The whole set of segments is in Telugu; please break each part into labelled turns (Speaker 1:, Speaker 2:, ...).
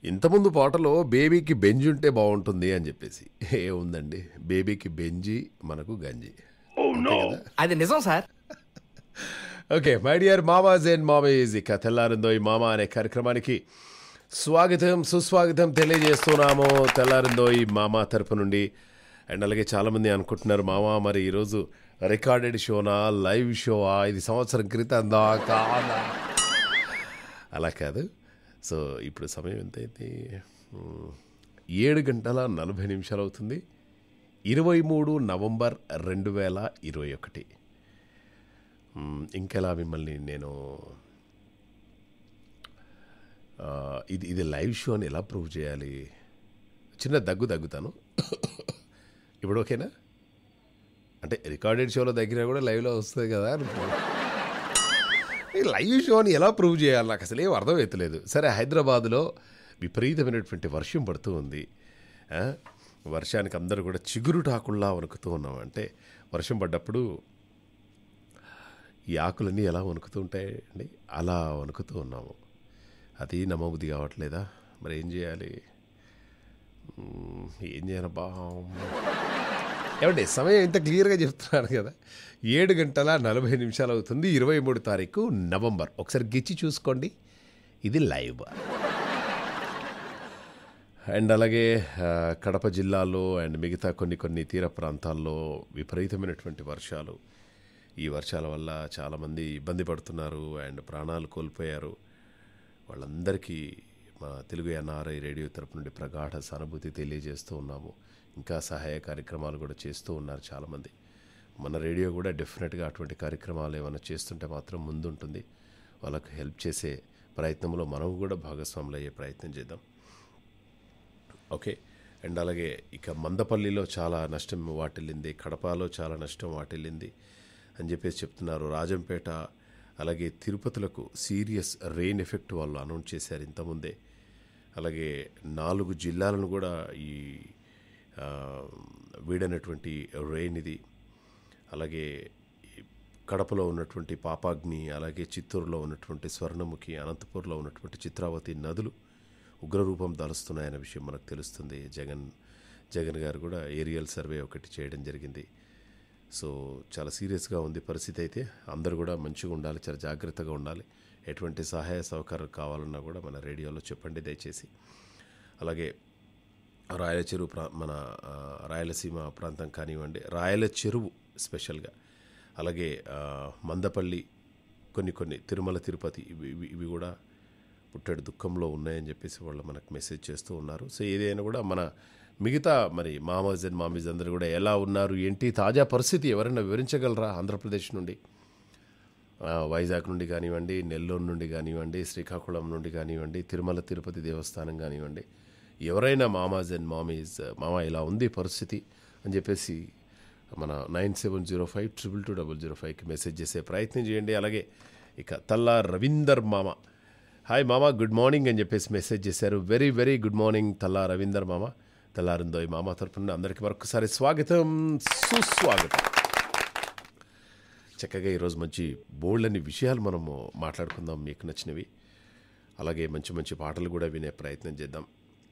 Speaker 1: ఇంతకుముందు పాటలో బేబీకి బెంజ్ ఉంటే బాగుంటుంది అని చెప్పేసి ఏముందండి బేబీకి బెంజి మనకు గంజి అంతే కదా?
Speaker 2: అది నిజం సార్
Speaker 1: ఓకే మై డియర్ మామాజ్ అండ్ మామీజ్ ఇక తెల్లారిందో ఈ మామ అనే కార్యక్రమానికి స్వాగతం సుస్వాగతం తెలియజేస్తున్నాము తెల్లారిందో ఈ మామ తరపు నుండి అండ్ అలాగే చాలామంది అనుకుంటున్నారు మామ మరి ఈరోజు రికార్డెడ్ షోనా లైవ్ షోవా ఇది సంవత్సరం క్రితం దా కాదా అలా కాదు సో ఇప్పుడు సమయం ఎంతైంది మ్, ఏడు గంటల నలభై నిమిషాలు అవుతుంది ఇరవై మూడు నవంబర్ రెండు వేల ఇరవై ఒకటి మ్, ఇంకెలా మిమ్మల్ని నేను ఆ, ఇది ఇది లైవ్ షో అని ఎలా ప్రూవ్ చేయాలి చిన్న దగ్గు దగ్గుతాను ఇప్పుడు ఓకేనా అంటే రికార్డెడ్ షోలో దగ్గర కూడా లైవ్లో వస్తుంది కదా అనుకో ఈ లైవ్ షోని ఎలా ప్రూవ్ చేయాలి నాకు అసలు ఏం అర్థమవుతలేదు సరే హైదరాబాద్లో విపరీతమైనటువంటి వర్షం పడుతూ ఉంది ఆ, వర్షానికి అందరూ కూడా చిగురుటాకుల్లా వణుకుతూ ఉన్నాం అంటే వర్షం పడ్డప్పుడు ఈ ఆకులన్నీ ఎలా వణుకుతూ ఉంటాయి అండి అలా వణుకుతూ ఉన్నాము అది నమ్మబుద్ధి కావట్లేదా మరి ఏం చేయాలి మ్మ్, ఏం చేయాలబ్బా ఏమండి సమయం ఇంత క్లియర్గా చెప్తున్నాను కదా ఏడు గంటల నలభై నిమిషాలు అవుతుంది ఇరవై మూడు తారీఖు నవంబర్ ఒకసారి గిచ్చి చూసుకోండి ఇది లైవ్ అండ్ అలాగే ఆ, కడప జిల్లాలో అండ్ మిగతా కొన్ని కొన్ని తీర ప్రాంతాల్లో విపరీతమైనటువంటి వర్షాలు ఈ వర్షాల వల్ల చాలామంది ఇబ్బంది పడుతున్నారు అండ్ ప్రాణాలు కోల్పోయారు వాళ్ళందరికీ మా తెలుగు ఎన్ఆర్ఐ రేడియో తరపు నుండి ప్రగాఢ సానుభూతి తెలియజేస్తూ ఉన్నాము ఇంకా సహాయ కార్యక్రమాలు కూడా చేస్తూ ఉన్నారు చాలామంది మన రేడియో కూడా డెఫినెట్గా అటువంటి కార్యక్రమాలు ఏమైనా చేస్తుంటే మాత్రం ముందుంటుంది వాళ్ళకు హెల్ప్ చేసే ప్రయత్నంలో మనం కూడా భాగస్వాములు అయ్యే ప్రయత్నం చేద్దాం ఓకే అండ్ అలాగే ఇక మందపల్లిలో చాలా నష్టం వాటిల్లింది కడపలో చాలా నష్టం వాటిల్లింది అని చెప్పేసి చెప్తున్నారు రాజంపేట అలాగే తిరుపతిలకు సీరియస్ రెయిన్ ఎఫెక్ట్ వాళ్ళు అనౌన్స్ చేశారు ఇంతకుముందే అలాగే నాలుగు జిల్లాలను కూడా ఈ ఆ, వీడనటువంటి రెయిన్ ఇది అలాగే ఈ కడపలో ఉన్నటువంటి పాపాగ్ని అలాగే చిత్తూరులో ఉన్నటువంటి స్వర్ణముఖి అనంతపూర్లో ఉన్నటువంటి చిత్రావతి నదులు ఉగ్రరూపం దాలుస్తున్నాయనే విషయం మనకు తెలుస్తుంది జగన్ జగన్ గారు కూడా ఏరియల్ సర్వే ఒకటి చేయడం జరిగింది సో చాలా సీరియస్గా ఉంది పరిస్థితి అయితే అందరూ కూడా మంచిగా ఉండాలి చాలా జాగ్రత్తగా ఉండాలి ఎటువంటి సహాయ సహకారం కావాలన్నా కూడా మన రేడియోలో చెప్పండి దయచేసి అలాగే రాయల చెరువు ప్రా మన ఆ, రాయలసీమ ప్రాంతం కానివ్వండి రాయల చెరువు స్పెషల్గా అలాగే ఆ, మందపల్లి కొన్ని కొన్ని తిరుమల తిరుపతి ఇవి ఇవి- ఇవి కూడా పుట్టెడు దుఃఖంలో ఉన్నాయని చెప్పేసి వాళ్ళు మనకు మెసేజ్ చేస్తూ ఉన్నారు సో ఏదైనా కూడా మన మిగతా మరి మామజ్ అండ్ మామీజ్ అందరూ కూడా ఎలా ఉన్నారు ఏంటి తాజా పరిస్థితి ఎవరైనా వివరించగలరా ఆంధ్రప్రదేశ్ నుండి ఆ, వైజాగ్ నుండి కానివ్వండి నెల్లూరు నుండి కానివ్వండి శ్రీకాకుళం నుండి కానివ్వండి తిరుమల తిరుపతి దేవస్థానం కానివ్వండి ఎవరైనా మామాజ్ అండ్ మామీజ్ మామ ఇలా ఉంది పరిస్థితి అని చెప్పేసి మన nine seven zero five triple two double zero ఫైవ్కి మెసేజ్ చేసే ప్రయత్నం చేయండి అలాగే ఇక తల్లా రవీందర్ మామ హాయ్ మామ గుడ్ మార్నింగ్ అని చెప్పేసి మెసేజ్ చేశారు very very good morning Talla Ravinder మామ తెల్లారిందో ఈ మామ తరపున అందరికీ మరొకసారి స్వాగతం సుస్వాగతం చక్కగా ఈరోజు మంచి బోల్డ్ విషయాలు మనము మాట్లాడుకుందాం మీకు నచ్చినవి అలాగే మంచి మంచి పాటలు కూడా వినే ప్రయత్నం చేద్దాం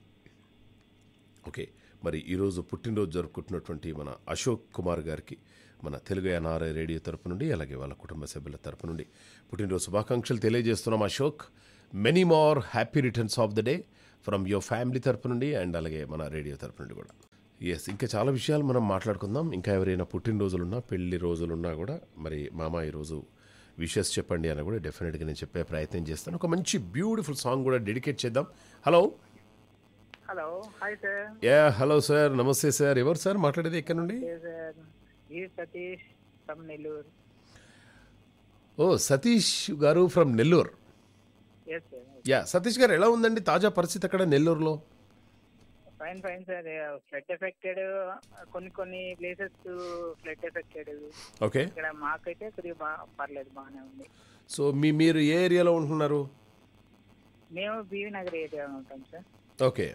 Speaker 1: ఓకే మరి ఈరోజు పుట్టినరోజు జరుపుకుంటున్నటువంటి మన అశోక్ కుమార్ గారికి మన తెలుగు ఎన్ఆర్ఐ రేడియో తరపు నుండి అలాగే వాళ్ళ కుటుంబ సభ్యుల తరపు నుండి పుట్టినరోజు శుభాకాంక్షలు తెలియజేస్తున్నాం Ashok many more happy returns of the day from your family తరపు నుండి అండ్ అలాగే మన రేడియో తరపు నుండి కూడా ఎస్ ఇంకా చాలా విషయాలు మనం మాట్లాడుకుందాం ఇంకా ఎవరైనా పుట్టినరోజులున్నా పెళ్లి రోజులున్నా కూడా మరి మామ ఈరోజు విషెస్ చెప్పండి అని కూడా డెఫినెట్గా నేను చెప్పే ప్రయత్నం చేస్తాను ఒక మంచి బ్యూటిఫుల్ సాంగ్ కూడా డెడికేట్ చేద్దాం hello
Speaker 3: hello hi sir
Speaker 1: ya hello sir నమస్తే సార్ ఎవరు సార్ మాట్లాడేది ఎక్కడ నుండి
Speaker 3: ఏ సార్ ఈ సతీష్ ఫ్రమ్ నెల్లూరు
Speaker 1: ఓ సతీష్ గారు from Nellore
Speaker 3: yes sir
Speaker 1: ya Satish గారు ఎలా ఉందండి తాజా పరిస్థితి అక్కడ నెల్లూరులో
Speaker 3: fine fine sir flood affected కొన్ని కొన్ని ప్లేసెస్ ఫ్లడ్ ఎఫెక్టెడ్
Speaker 1: ఓకే
Speaker 3: ఇక్కడ మాకైతే కొద్దిగా బా పర్లేదు బాగానే ఉంది
Speaker 1: సో మీ మీరు ఏ ఏరియాలో ఉంటున్నారు
Speaker 3: మేము బీవీ నగర్ ఏరియా ఉంటాం సార్
Speaker 1: ఓకే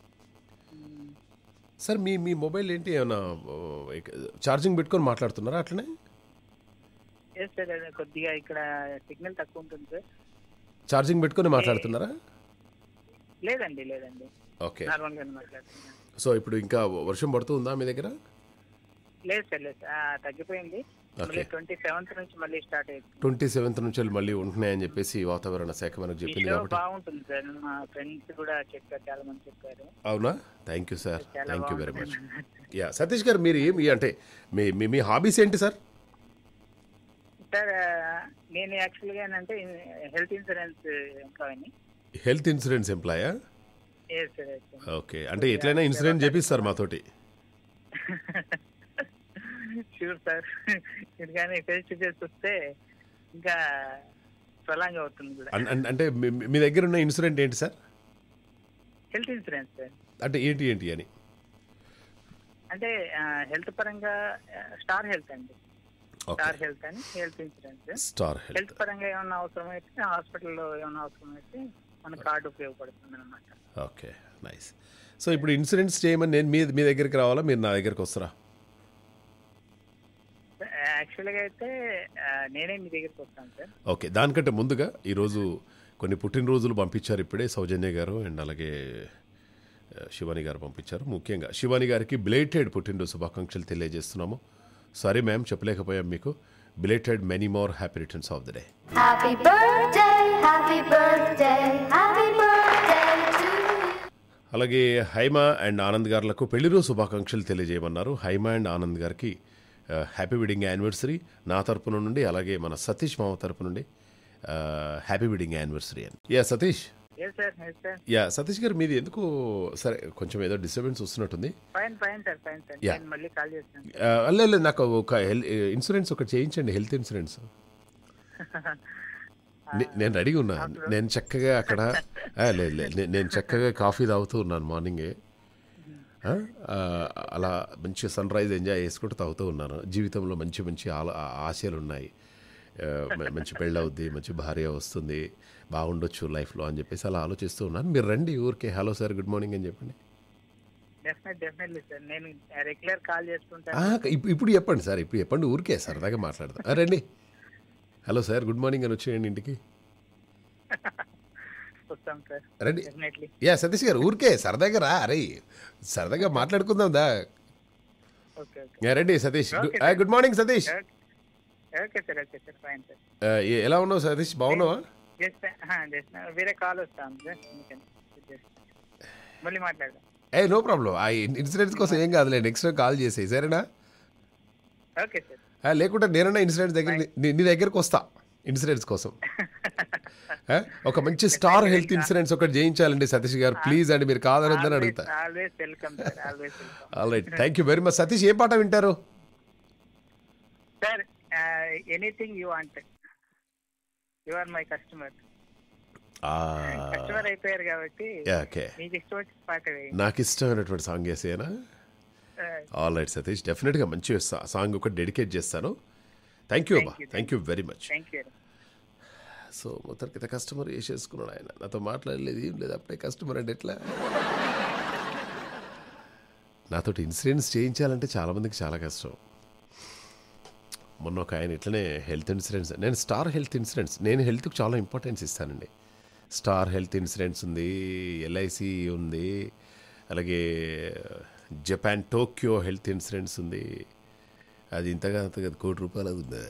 Speaker 1: సార్ మీ మీ మొబైల్ ఏంటి ఏమైనా ఛార్జింగ్ పెట్టుకొని మాట్లాడుతున్నారా అట్లనే
Speaker 3: ఎస్ సార్ అది కొద్దిగా ఇక్కడ సిగ్నల్ తక్కువ ఉంటుంది సార్
Speaker 1: ఛార్జింగ్ పెట్టుకొని మాట్లాడుతున్నారా
Speaker 3: లేదండి లేదండి
Speaker 1: ఓకే
Speaker 3: నార్మల్ గానే మాట్లాడుతున్నాను
Speaker 1: సో ఇప్పుడు ఇంకా వర్షం పడుతుందా మీ దగ్గర
Speaker 3: లేదు సార్ లేదు సార్. ఆ, తగ్గిపోయింది మళ్ళీ ట్వంటీ సెవెంత్ నుంచి మళ్ళీ స్టార్ట్ అయ్యింది
Speaker 1: ట్వంటీ సెవెంత్ నుంచి మళ్ళీ ఉంటున్నాయని చెప్పేసి వాతావరణ శాఖ మనకు
Speaker 3: ఈ
Speaker 1: చెప్పింది
Speaker 3: షో
Speaker 1: కాబట్టి
Speaker 3: బాగుంటుంది సార్ మా ఫ్రెండ్స్ కూడా చెప్పారు చాలా మంది చెప్పారు
Speaker 1: అవునా థ్యాంక్ యూ సార్
Speaker 3: చాలా
Speaker 1: థ్యాంక్ యూ వెరీ మచ్
Speaker 3: బాగుంటుంది
Speaker 1: యా సతీష్ గారు మీరు ఏమి అంటే మీ మీ మీ హాబీస్ ఏంటి సార్
Speaker 3: సార్ ఆ, నేను యాక్చువల్గా ఏంటంటే హెల్త్ ఇన్సూరెన్స్ ఎంప్లాయీని
Speaker 1: హెల్త్ ఇన్సూరెన్స్ ఎంప్లాయా
Speaker 3: ఏ సార్ అయితే
Speaker 1: ఓకే అంటే ఎట్లయినా ఇన్సూరెన్స్ చేపిస్తారు మాతోటి
Speaker 3: షూర్ సార్ ఇది కానీ ఫేస్ టు ఫేస్ వస్తే ఇంకా స్వలాంగ్ అవుతుంది కూడా
Speaker 1: అన్- అన్- అంటే మీ- మీ దగ్గర ఉన్న ఇన్సూరెంట్ ఏంటి సార్
Speaker 3: హెల్త్ ఇన్సూరెన్స్ సార్
Speaker 1: అంటే ఏంటి ఏంటి అని
Speaker 3: అంటే హెల్త్ పరంగా స్టార్ హెల్త్ అండి
Speaker 1: ఓకే
Speaker 3: స్టార్ హెల్త్ అని health insurance
Speaker 1: star health
Speaker 3: health పరంగా ఏమన్నా అవసరం అయితే హాస్పిటల్లో ఏమన్నా అవసరం అయితే మన కార్డు ఉపయోగపడుతుంది అనమాట
Speaker 1: ఓకే నైస్ సో ఇప్పుడు ఇన్సూరెన్స్ చేయమని నేను మీ మీ దగ్గరికి రావాలా మీరు నా దగ్గరికి వస్తారా
Speaker 3: యాక్చువల్గా అయితే ఆ, నేనే మీ దగ్గరికి వస్తాను సార్
Speaker 1: ఓకే దానికంటే ముందుగా ఈరోజు కొన్ని పుట్టినరోజులు పంపించారు ఇప్పుడే సౌజన్య గారు అండ్ అలాగే ఆ, శివాని గారు పంపించారు ముఖ్యంగా శివాని గారికి బిలేటెడ్ పుట్టినరోజు శుభాకాంక్షలు తెలియజేస్తున్నాము సారీ మ్యామ్ చెప్పలేకపోయాం మీకు belated many more happy returns of the day
Speaker 2: Happy birthday, happy birthday, happy birthday to you.
Speaker 1: అలాగే హైమ అండ్ ఆనంద్ గారులకు పెళ్లిరోజు శుభాకాంక్షలు తెలియజేయమన్నారు హైమ అండ్ ఆనంద్ గారికి హ్యాపీ వెడ్డింగ్ యానివర్సరీ నా తరపున నుండి అలాగే మన సతీష్ మామ తరపు నుండి హ్యాపీ వెడ్డింగ్ యానివర్సరీ అని ya Satish
Speaker 3: yes sir yes sir
Speaker 1: ya Satish గారు మీది ఎందుకు సరే కొంచెం ఏదో డిస్టర్బెన్స్ వస్తున్నట్టుంది
Speaker 3: fine fine sir fine sir
Speaker 1: Yeah.
Speaker 3: నేను మళ్ళీ కాల్ చేస్తాను
Speaker 1: ఆ, లేదు లేదు, నాకు ఒక హెల్ ఇన్సూరెన్స్ ఒకటి చేయించండి హెల్త్ ఇన్సూరెన్స్ నే- నేను రెడీగా ఉన్నా నేను చక్కగా అక్కడ ఆ, లేదు లేదు నే- నేను చక్కగా కాఫీ తాగుతూ ఉన్నాను మార్నింగే ఆ, ఆ, అలా మంచి సన్ రైజ్ ఎంజాయ్ చేసుకుంటూ తాగుతూ ఉన్నాను జీవితంలో మంచి మంచి ఆల ఆ- ఆశయాలు ఉన్నాయి ఆ, మ- మంచి పెళ్ళి అవుద్ది మంచి భార్య వస్తుంది బాగుండొచ్చు లైఫ్లో అని చెప్పేసి అలా ఆలోచిస్తూ ఉన్నాను మీరు రండి ఊరికే హలో సార్ గుడ్ మార్నింగ్ అని చెప్పండి
Speaker 3: డెఫినెట్ డెఫినెట్లీ సార్ నేను రెగ్యులర్ కాల్ చేసుకుంటాను
Speaker 1: ఆ, ఇప్పు- ఇప్పుడు చెప్పండి సార్ ఇప్పుడు చెప్పండి ఊరికే సరదాగా మాట్లాడదాం ఆ, రండి హలో సార్ గుడ్ మార్నింగ్ అని వచ్చేయండి ఇంటికి
Speaker 3: వస్తాం సార్
Speaker 1: రండి
Speaker 3: డెఫినెట్లీ
Speaker 1: యా సతీష్ గారు ఊరికే సరదాగా రా అరే సరదాగా మాట్లాడుకుందాం దా
Speaker 3: ఓకే ఓకే
Speaker 1: యా, రండి సతీష్ గు-
Speaker 3: Okay,
Speaker 1: ఆ, good morning Satish
Speaker 3: okay sir okay sir fine sir
Speaker 1: ఆ, ఏ- ఎలా ఉన్నావు సతీష్ బాగున్నావా
Speaker 3: జస్ట్ జస్ట్ వేరే కాల్ వస్తాను సార్ అందుకని just మళ్ళీ మాట్లాడదాం
Speaker 1: ఏ నో ప్రాబ్లం ఆ ఇన్సూరెన్స్ కోసం ఏం కాదులే నెక్స్ట్ కాల్ చేసేయి సరేనా
Speaker 3: ఓకే సార్
Speaker 1: ఆ, లేకుంటే నేనన్నా ఇన్సూరెన్స్ దగ్గర నీ- నీ దగ్గరకు వస్తా ఇన్సూరెన్స్ కోసం ఆ, ఒక మంచి స్టార్ హెల్త్ ఇన్సూరెన్స్ ఒకటి చేయించాలండి సతీష్ గారు ప్లీజ్ అండి మీరు కాదనొద్దని అడుగుతా
Speaker 3: always welcome sir always welcome
Speaker 1: all right thank you very much Satish ఏ పాట వింటారు
Speaker 3: sir anything you want you are my customer customer అయిపోయారు కాబట్టి
Speaker 1: ఓకే
Speaker 3: మీకు ఇష్టం వచ్చిన పాట వేయండి
Speaker 1: నాకు ఇష్టమైనటువంటి సాంగ్ వేసేనా ఆల్ రైట్ సతీష్ డెఫినెట్గా మంచి సా- సాంగ్ ఒకటి డెడికేట్ చేస్తాను థ్యాంక్ యూ అమ్మా
Speaker 3: Thank you,
Speaker 1: thank you very much
Speaker 3: thank you
Speaker 1: so మొత్తానికి కస్టమర్ వేసేసుకున్నాడు ఆయన నాతో మాట్లాడలేదు ఏం లేదు అప్పుడే కస్టమర్ అంటే ఎట్లా నాతోటి ఇన్సూరెన్స్ చేయించాలంటే చాలామందికి చాలా కష్టం మొన్న ఒక ఆయన ఇట్లనే హెల్త్ ఇన్సూరెన్స్ నేను స్టార్ హెల్త్ ఇన్సూరెన్స్ నేను హెల్త్కి చాలా ఇంపార్టెన్స్ ఇస్తానండి స్టార్ హెల్త్ ఇన్సూరెన్స్ ఉంది ఎల్ఐసి ఉంది అలాగే జపాన్ టోక్యో హెల్త్ ఇన్సూరెన్స్ ఉంది అది ఇంతగా అంత కదా కోటి రూపాయలు ఉంది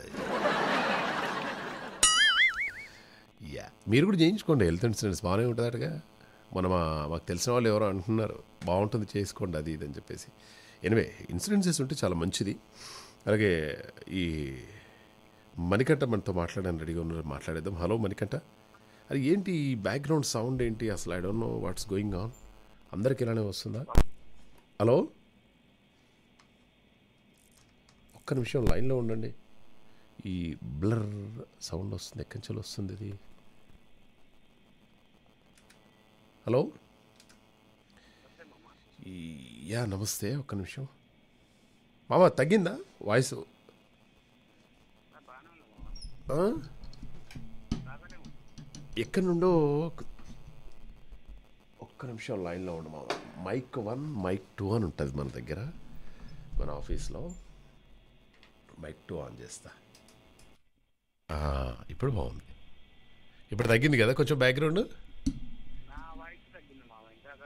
Speaker 1: యా మీరు కూడా చేయించుకోండి హెల్త్ ఇన్సూరెన్స్ బాగానే ఉంటుందటగా మన మా మాకు తెలిసిన వాళ్ళు ఎవరో అంటున్నారు బాగుంటుంది చేసుకోండి అది ఇది అని చెప్పేసి ఎనివే ఇన్సూరెన్సెస్ ఉంటే చాలా మంచిది అలాగే ఈ మణికంఠ మనతో మాట్లాడడానికి రెడీగా ఉన్నారు మాట్లాడేద్దాం హలో మణికంఠ అది ఏంటి ఈ బ్యాక్గ్రౌండ్ సౌండ్ ఏంటి అసలు I don't know what's going on అందరికి ఇలానే వస్తుందా హలో ఒక్క నిమిషం లైన్లో ఉండండి ఈ బ్లర్ సౌండ్ వస్తుంది ఎక్కడి నుంచి వస్తుంది ఇది హలో ఈ యా నమస్తే ఒక్క నిమిషం మామ తగ్గిందా వాయిస్ ఆ? ఎక్కడి నుండో ఒక్క నిమిషం లైన్లో ఉండు మామ మైక్ వన్ మైక్ టూ అని ఉంటుంది మన దగ్గర మన ఆఫీస్లో మైక్ టూ ఆన్ చేస్తా ఆ, ఇప్పుడు బాగుంది ఇప్పుడు తగ్గింది కదా కొంచెం బ్యాక్గ్రౌండ్
Speaker 3: నా వాయిస్ తగ్గింది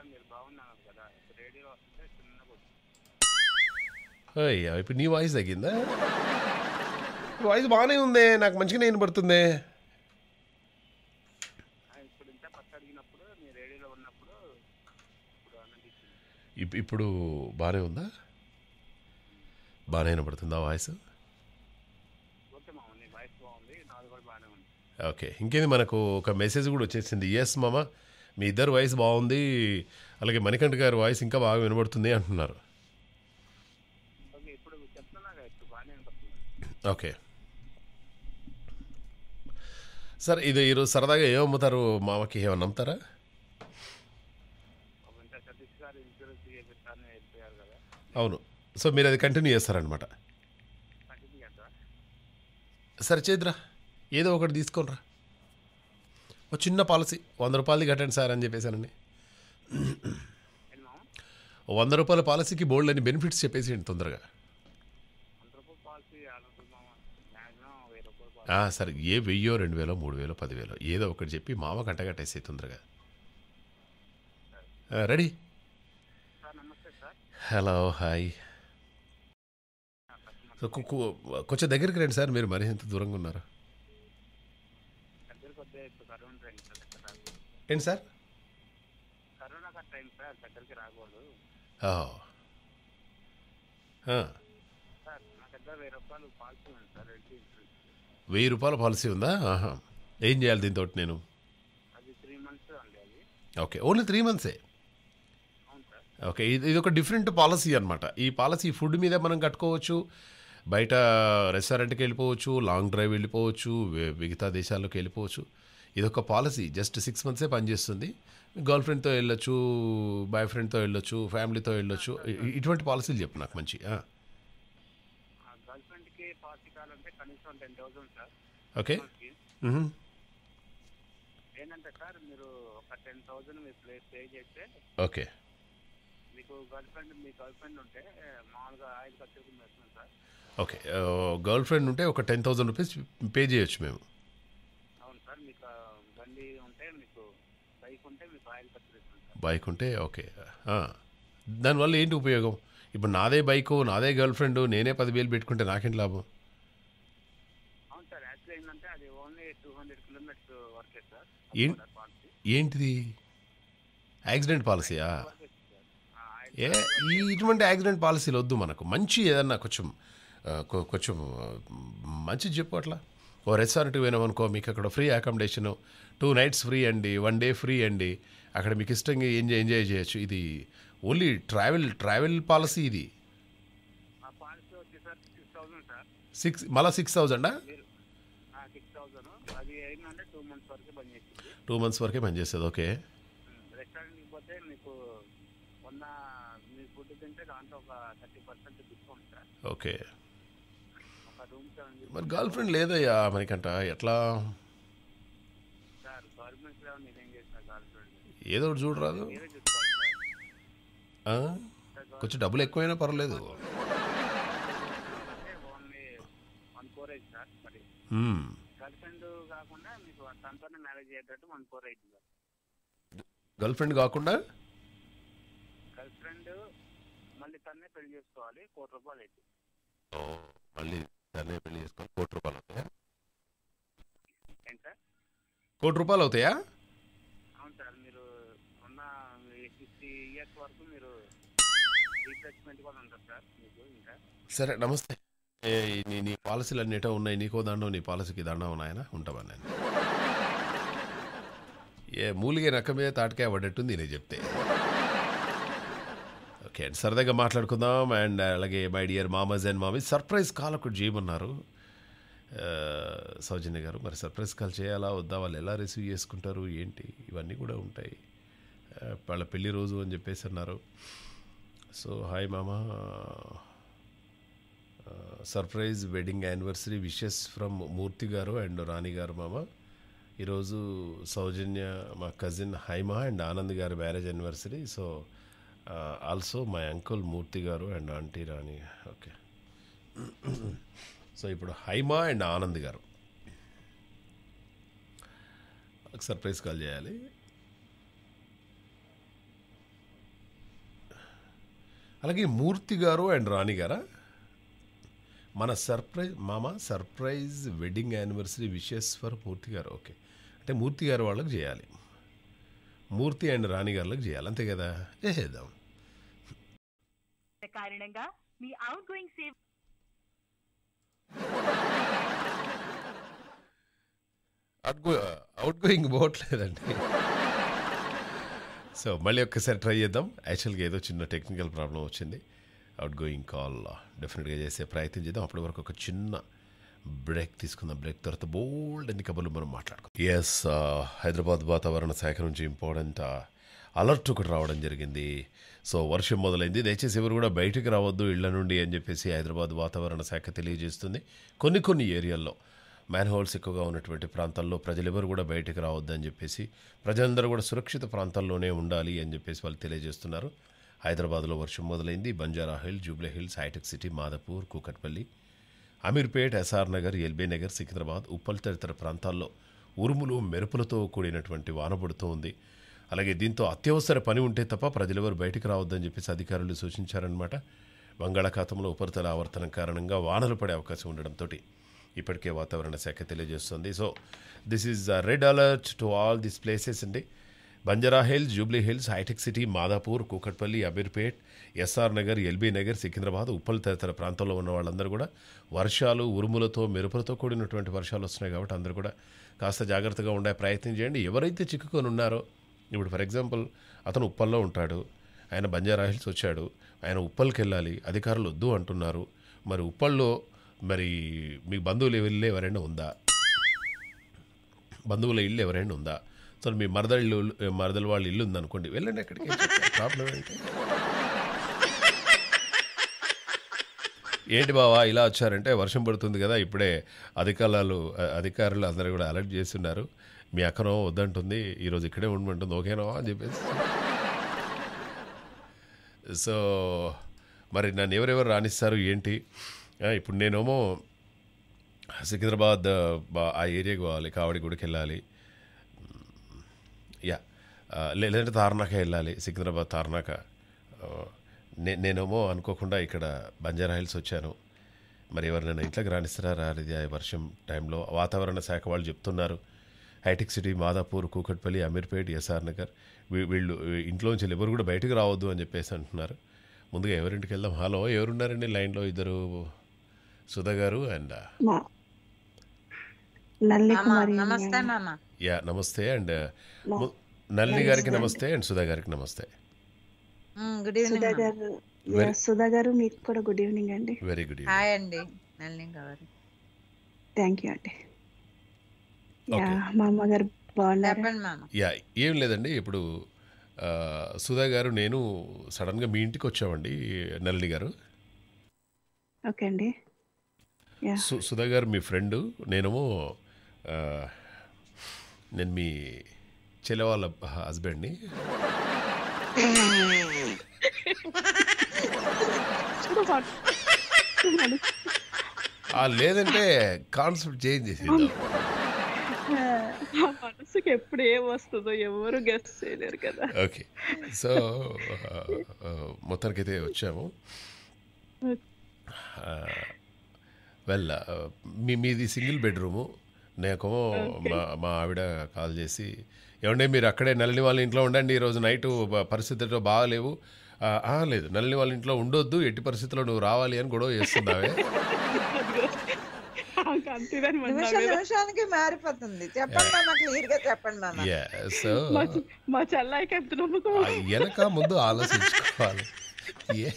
Speaker 3: సార్ మీరు బాగున్నారు కదా రేడియో వస్తే చిన్నగా వచ్చింది
Speaker 1: అయ్యా ఇప్పుడు నీ వాయిస్ తగ్గిందా వాయిస్ బాగానే ఉంది నాకు మంచిగానే వినపడుతుంది
Speaker 3: ఆ, ఇప్పుడు ఇంత ఫస్ట్ అడిగినప్పుడు మీ రేడియోలో ఉన్నప్పుడు ఇప్పుడు అనిపించింది
Speaker 1: ఇప్- ఇప్పుడు బాగానే ఉందా బాగానే వినపడుతుందా వాయిస్
Speaker 3: ఓకే మామ నీ వాయిస్ బాగుంది నాది కూడా బాగానే ఉంది
Speaker 1: ఓకే ఇంకేంది మనకు ఒక మెసేజ్ కూడా వచ్చేసింది ఎస్ మామ మీ ఇద్దరు వాయిస్ బాగుంది అలాగే మణికంఠ గారి వాయిస్ ఇంకా బాగా వినబడుతుంది అంటున్నారు
Speaker 3: ఓకే ఇప్పుడు చెప్తున్నా కదా ఇప్పుడు బాగానే అనిపిస్తుంది
Speaker 1: ఓకే సార్ ఇది ఈరోజు సరదాగా ఏం అమ్ముతారు మామకి ఏమన్నా అమ్ముతారా
Speaker 3: ఇంత సతీష్ గారు ఇన్సూరెన్స్ చేపిస్తానని వెళ్ళిపోయారు కదా
Speaker 1: అవును సో మీరు అది కంటిన్యూ చేస్తారనమాట
Speaker 3: కంటిన్యూ చేస్తా
Speaker 1: సరే చేద్దురా ఏదో ఒకటి తీసుకోనరా ఒక చిన్న పాలసీ వంద రూపాయలది కట్టండి సార్ అని చెప్పేశానండి
Speaker 3: ఏంటి మామ
Speaker 1: ఓ వంద రూపాయల పాలసీకి బోల్డ్ అని బెనిఫిట్స్ చెప్పేసేయండి తొందరగా
Speaker 3: వంద రూపాయల పాలసీ ఆడుతుంది మామ మ్యాక్సిమం వెయ్యి రూపాయల పాలసీ
Speaker 1: ఆ, సరే ఏ వెయ్యో రెండు వేలో మూడు వేలో పదివేలో ఏదో ఒకటి చెప్పి మామ గంట కట్టేసే తొందరగా ఆ, రెడీ
Speaker 3: సార్ నమస్తే సార్
Speaker 1: హలో హాయ్ సో కు- కు- కొంచెం దగ్గరికి రండి సార్ మీరు మరీ ఎంత దూరంగా ఉన్నారు
Speaker 3: దగ్గరికి వస్తే ఇప్పుడు కరోనా టైం సార్ దగ్గర రాకూడదు
Speaker 1: ఏంటి sir
Speaker 3: corona cut time sir దగ్గరికి రాకూడదు
Speaker 1: ఆ. ఆ,
Speaker 3: సార్ నా దగ్గర వెయ్యి రూపాయలు పాలసీ ఉంది సార్ హెల్త్ ఇన్సూరెన్స్
Speaker 1: వెయ్యి రూపాయల పాలసీ ఉందా ఆహా. ఏం చేయాలి దీంతో నేను
Speaker 3: అది త్రీ మంత్స్ అండి అది
Speaker 1: ఓకే ఓన్లీ త్రీ మంత్సే
Speaker 3: అవును సార్
Speaker 1: ఓకే ఇది ఇది ఒక డిఫరెంట్ పాలసీ అనమాట ఈ పాలసీ ఫుడ్ మీద మనం కట్టుకోవచ్చు బయట రెస్టారెంట్కి వెళ్ళిపోవచ్చు లాంగ్ డ్రైవ్ వెళ్ళిపోవచ్చు వే- మిగతా దేశాల్లోకి వెళ్ళిపోవచ్చు ఇది ఒక పాలసీ జస్ట్ సిక్స్ మంత్సే పనిచేస్తుంది గర్ల్ ఫ్రెండ్తో వెళ్ళొచ్చు బాయ్ ఫ్రెండ్తో వెళ్ళొచ్చు ఫ్యామిలీతో వెళ్ళొచ్చు ఇ- ఇ- ఇటువంటి పాలసీలు చెప్పు నాకు మంచి ఆ.
Speaker 3: గర్ల్ ఫ్రెండ్కి పాలసీ కావాలంటే కనీసం టెన్ థౌసండ్ సార్
Speaker 1: ఓకే
Speaker 3: మంత్కి.
Speaker 1: మ్మ్.
Speaker 3: ఏంటంటే సార్ మీరు ఒక టెన్ థౌసండ్ మీరు ప్లే పే చేస్తే
Speaker 1: ఓకే
Speaker 3: మీకు గర్ల్ ఫ్రెండ్ మీ గర్ల్ ఫ్రెండ్ ఉంటే మామూలుగా ఐదు ఖర్చులకు వేస్తున్నాం సార్
Speaker 1: ఓకే గర్ల్ ఫ్రెండ్ ఉంటే ఒక టెన్ థౌసండ్ రూపీస్ పే చేయొచ్చు మేము
Speaker 3: అవును సార్ మీకు ఆ, బండి ఉంటే మీకు బైక్ ఉంటే మీకు ఆయిల్ ఖర్చులు ఇస్తాం సార్
Speaker 1: బైక్ ఉంటే ఓకే ఆ. దానివల్ల ఏంటి ఉపయోగం ఇప్పుడు నాదే బైకు నాదే గర్ల్ ఫ్రెండ్ నేనే పదివేలు పెట్టుకుంటే నాకేంటి లాభం
Speaker 3: అవును సార్ యాక్చువల్లీ ఏంటంటే అది ఓన్లీ టూ హండ్రెడ్ కిలోమీటర్స్ వరకే సార్
Speaker 1: ఏం-
Speaker 3: పాలసీ
Speaker 1: ఏంటిది యాక్సిడెంట్ పాలసీయా
Speaker 3: వరకే సార్ ఆ, ఆయిల్
Speaker 1: ఏ ఈ ఇటువంటి యాక్సిడెంట్ పాలసీలు వద్దు మనకు మంచి ఏదన్నా కొంచెం ఆ, కొ- కొంచెం ఆ, మంచిది చెప్పు అట్లా ఓ రెస్టారెంట్కి పోయినామనుకో మీకు అక్కడ free accommodation two nights free అండి వన్ డే ఫ్రీ అండి అక్కడ మీకు ఇష్టంగా ఎంజాయ్ ఎంజాయ్ చేయొచ్చు ఇది ఓన్లీ ట్రావెల్ ట్రావెల్ పాలసీ ఇది
Speaker 3: ఆ పాలసీ వచ్చి sir six thousand sir
Speaker 1: six మళ్ళీ సిక్స్ థౌజండా
Speaker 3: మీరు సిక్స్ థౌసండ్ అది ఏంటంటే టూ మంత్స్ వరకు పనిచేస్తుంది
Speaker 1: టూ మంత్స్ వరకే పనిచేస్తుంది ఓకే
Speaker 3: రెస్టారెంట్కి పోతే మీకు ఉన్న మీ ఫుడ్ తింటే దాంట్లో ఒక thirty percent discount sir
Speaker 1: okay
Speaker 3: ఒక రూమ్ సెవెన్
Speaker 1: మరి గర్ల్ ఫ్రెండ్ లేదయ్యా మనకంట ఎట్లా
Speaker 3: సార్ గవర్నమెంట్లో నేనేం చేసిన గర్ల్ ఫ్రెండ్
Speaker 1: ఏదో ఒకటి చూడరాదు
Speaker 3: మీరే చూసుకోవాలి
Speaker 1: ఆ?
Speaker 3: సార్ సార్
Speaker 1: కొంచెం డబ్బులు ఎక్కువైనా పర్లేదు
Speaker 3: అంటే only one four eight sir మరి
Speaker 1: మ్మ్.
Speaker 3: గర్ల్ ఫ్రెండ్ కాకుండా మీకు తనతోనే మ్యారేజ్ అయ్యేటట్టు one four eight sir
Speaker 1: girlfriend కాకుండా
Speaker 3: గర్ల్ ఫ్రెండ్ మళ్ళీ తన్నే పెళ్లి చేసుకోవాలి కోటి రూపాయలు అయితే
Speaker 1: మళ్ళీ దాన్నే పెళ్లి చేసుకొని కోటి రూపాయలు అవుతాయా
Speaker 3: ఏంటి సార్
Speaker 1: కోటి రూపాయలు అవుతాయా
Speaker 3: అవును సార్ మీరు ఉన్న సిక్స్టీ ఇయర్స్ వరకు మీరు రీప్లేస్మెంట్ కూడా ఉంటుంది సార్ మీకు ఇంకా
Speaker 1: సరే నమస్తే ఏ, నీ నీ పాలసీలు అన్ని ఎటో ఉన్నాయి నీకో దండం నీ పాలసీకి దండం ఉన్నాయన ఉంటావా నేను ఏ మూలిగే నక్క మీద తాటకాయ పడ్డట్టుంది నేను చెప్తే ఓకే అండి సరదాగా మాట్లాడుకుందాం అండ్ అలాగే మై డియర్ మామజ్ అండ్ మామీ సర్ప్రైజ్ కాల్ ఒకటి చేయమన్నారు ఆ, సౌజన్య గారు మరి సర్ప్రైజ్ కాల్ చేయాలా వద్దా వాళ్ళు ఎలా రిసీవ్ చేసుకుంటారు ఏంటి ఇవన్నీ కూడా ఉంటాయి ఆ, వాళ్ళ పెళ్లి రోజు అని చెప్పేసి అన్నారు సో హాయ్ మామా surprise wedding anniversary wishes from Murthy గారు అండ్ రాణి గారు మామ ఈరోజు సౌజన్య మా కజిన్ హైమా అండ్ ఆనంద్ గారి marriage anniversary so also my uncle Murthy గారు and aunty Rani okay so ఇప్పుడు హైమా అండ్ ఆనంద్ గారు సర్ప్రైజ్ కాల్ చేయాలి అలాగే మూర్తి గారు అండ్ రాణి గారా మన సర్ప్రైజ్ మామ surprise wedding anniversary wishes for Murthy గారు ఓకే అంటే మూర్తి గారు వాళ్ళకి చేయాలి మూర్తి అండ్ రాణి గారులకు చేయాలి అంతే కదా చేసేద్దాం
Speaker 4: కారణంగా మీ outgoing save
Speaker 1: out go outgoing పోవట్లేదండి సో మళ్ళీ ఒక్కసారి ట్రై చేద్దాం యాక్చువల్గా ఏదో చిన్న టెక్నికల్ ప్రాబ్లం వచ్చింది అవుట్ గోయింగ్ కాల్ డెఫినెట్గా చేసే ప్రయత్నం చేద్దాం అప్పటి వరకు ఒక చిన్న బ్రేక్ తీసుకుందాం బ్రేక్ తర్వాత బోల్డ్ ఎన్ని కబుర్లు మనం మాట్లాడుకుందాం ఎస్ హైదరాబాద్ వాతావరణ శాఖ నుంచి ఇంపార్టెంట్ అలర్ట్ ఒకటి రావడం జరిగింది సో వర్షం మొదలైంది దయచేసి ఎవరు కూడా బయటికి రావద్దు ఇళ్ల నుండి అని చెప్పేసి హైదరాబాద్ వాతావరణ శాఖ తెలియజేస్తుంది కొన్ని కొన్ని ఏరియాల్లో మ్యాన్ హోల్స్ ఎక్కువగా ఉన్నటువంటి ప్రాంతాల్లో ప్రజలెవరు కూడా బయటికి రావద్దని చెప్పేసి ప్రజలందరూ కూడా సురక్షిత ప్రాంతాల్లోనే ఉండాలి అని చెప్పేసి వాళ్ళు తెలియజేస్తున్నారు హైదరాబాద్లో వర్షం మొదలైంది బంజారా హిల్ జూబ్లీ హిల్స్ హైటెక్ సిటీ మాదాపూర్ కూకట్పల్లి అమీర్పేట్ ఎస్ఆర్ నగర్ ఎల్బీ నగర్ సికింద్రాబాద్ ఉప్పల్ తదితర ప్రాంతాల్లో ఉరుములు మెరుపులతో కూడినటువంటి వాన పడుతూ ఉంది అలాగే దీంతో అత్యవసర పని ఉంటే తప్ప ప్రజలెవరు బయటికి రావద్దని చెప్పేసి అధికారులు సూచించారనమాట బంగాళాఖాతంలో ఉపరితల ఆవర్తనం కారణంగా వానలు పడే అవకాశం ఉండడంతో ఇప్పటికే వాతావరణ శాఖ తెలియజేస్తుంది so this is red alert to all this places అండి బంజారా హిల్స్ జూబ్లీ హిల్స్ హైటెక్ సిటీ మాదాపూర్ కూకట్పల్లి అమీర్పేట్ ఎస్ఆర్ నగర్ ఎల్బీ నగర్ సికింద్రాబాద్ ఉప్పల్ తదితర ప్రాంతాల్లో ఉన్న వాళ్ళందరూ కూడా వర్షాలు ఉరుములతో మెరుపులతో కూడినటువంటి వర్షాలు వస్తున్నాయి కాబట్టి అందరూ కూడా కాస్త జాగ్రత్తగా ఉండే ప్రయత్నం చేయండి ఎవరైతే చిక్కుకొని ఉన్నారో ఇప్పుడు ఫర్ ఎగ్జాంపుల్ అతను ఉప్పల్లో ఉంటాడు ఆయన బంజారా హిల్స్ వచ్చాడు ఆయన ఉప్పల్కి వెళ్ళాలి అధికారులు వద్దు అంటున్నారు మరి ఉప్పల్లో మరి మీ బంధువులు వెళ్ళి ఎవరైనా ఉందా బంధువుల ఇల్లు ఎవరైనా ఉందా సో మీ మరదళ్ళు మరదల వాళ్ళ ఇల్లు ఉందనుకోండి వెళ్ళండి ఎక్కడికి ప్రాబ్లం ఏంటి ఏంటి బావా ఇలా వచ్చారంటే వర్షం పడుతుంది కదా ఇప్పుడే అధికారులు అధికారులు అందరూ కూడా అలర్ట్ చేస్తున్నారు మీ అక్కనో వద్దంటుంది ఈరోజు ఇక్కడే ఉండమంటుంది ఓకేనో అని చెప్పేసి సో మరి నన్ను ఎవరెవరు రాణిస్తారు ఏంటి ఆ, ఇప్పుడు నేనేమో సికింద్రాబాద్ బా- ఆ ఏరియాకి పోవాలి కావడి గుడికి వెళ్ళాలి యా ఆ, లే- లేదంటే తార్నాక వెళ్ళాలి సికింద్రాబాద్ తార్నాక ఆ, నే- నేనేమో అనుకోకుండా ఇక్కడ బంజారా హిల్స్ వచ్చాను మరి ఎవరినైనా ఇంట్లోకి రాణిస్తారా రానిది ఆ వర్షం టైంలో వాతావరణ శాఖ వాళ్ళు చెప్తున్నారు హైటెక్ సిటీ మాదాపూర్ కూకట్పల్లి అమీర్పేట్ ఎస్ఆర్ నగర్ వీ- వీళ్ళు ఇంట్లోంచి ఎవరు కూడా బయటకు రావద్దు అని చెప్పేసి అంటున్నారు ముందుగా ఎవరింటికి వెళ్దాం హలో ఎవరున్నారండి లైన్లో ఇద్దరు సుధా గారు అండ్
Speaker 5: మా నల్లి
Speaker 6: మామ
Speaker 5: కుమారి
Speaker 6: నమస్తే మామ
Speaker 1: యా నమస్తే అండ్ నల్లి గారికి నమస్తే అండ్ సుధా గారికి నమస్తే
Speaker 6: ఉమ్, గుడ్ ఈవినింగ్
Speaker 5: సుధా
Speaker 6: మామ.
Speaker 5: గారు యా, సుధా గారు మీకు కూడా గుడ్ ఈవినింగ్ అండి
Speaker 1: వెరీ గుడ్
Speaker 6: హాయ్ అండి నల్లిని గారు
Speaker 5: థ్యాంక్ యూ అండి యా
Speaker 1: Okay.
Speaker 5: మా అమ్మగారు బాగున్నారు
Speaker 6: చెప్పండి మామ
Speaker 1: యా ఏం లేదండి ఇప్పుడు ఆ, సుధా గారు నేను సడన్గా మీ ఇంటికి వచ్చామండి నల్లి గారు
Speaker 5: ఓకే అండి యా
Speaker 1: సు సుధా గారు మీ ఫ్రెండ్ నేనేమో ఆ, నేను మీ చెల్లె వాళ్ళ హస్బెండ్ని ఆ, లేదంటే కాన్సెప్ట్ చేంజ్ చేసేద్దాం
Speaker 5: ఆ మనసుకి ఎప్పుడు ఏం వస్తుందో ఎవరు గెస్ట్ చేయలేరు కదా
Speaker 1: ఓకే సో మొత్తానికైతే వచ్చాము వెల్ మీ మీది సింగిల్ బెడ్రూము నేనేమో మా మా ఆవిడ కాల్ చేసి ఏమంటే మీరు అక్కడే నల్లిని వాళ్ళ ఇంట్లో ఉండండి ఈరోజు నైట్ పరిస్థితులు బాగాలేవు ఆ, ఆ, లేదు నల్లిని వాళ్ళ ఇంట్లో ఉండొద్దు ఎట్టి పరిస్థితుల్లో నువ్వు రావాలి అని గొడవ చేస్తున్నావే
Speaker 5: అంతేదని
Speaker 6: నిమిషం నిమిషానికి మారిపోతుంది చెప్పండి మామ క్లియర్ గా చెప్పండి మామ
Speaker 1: యా సో
Speaker 5: మా చెల్లాయికి ఎంత నమ్మకం
Speaker 1: వెనక ముందు ఆలోచించుకోవాలి ఏ-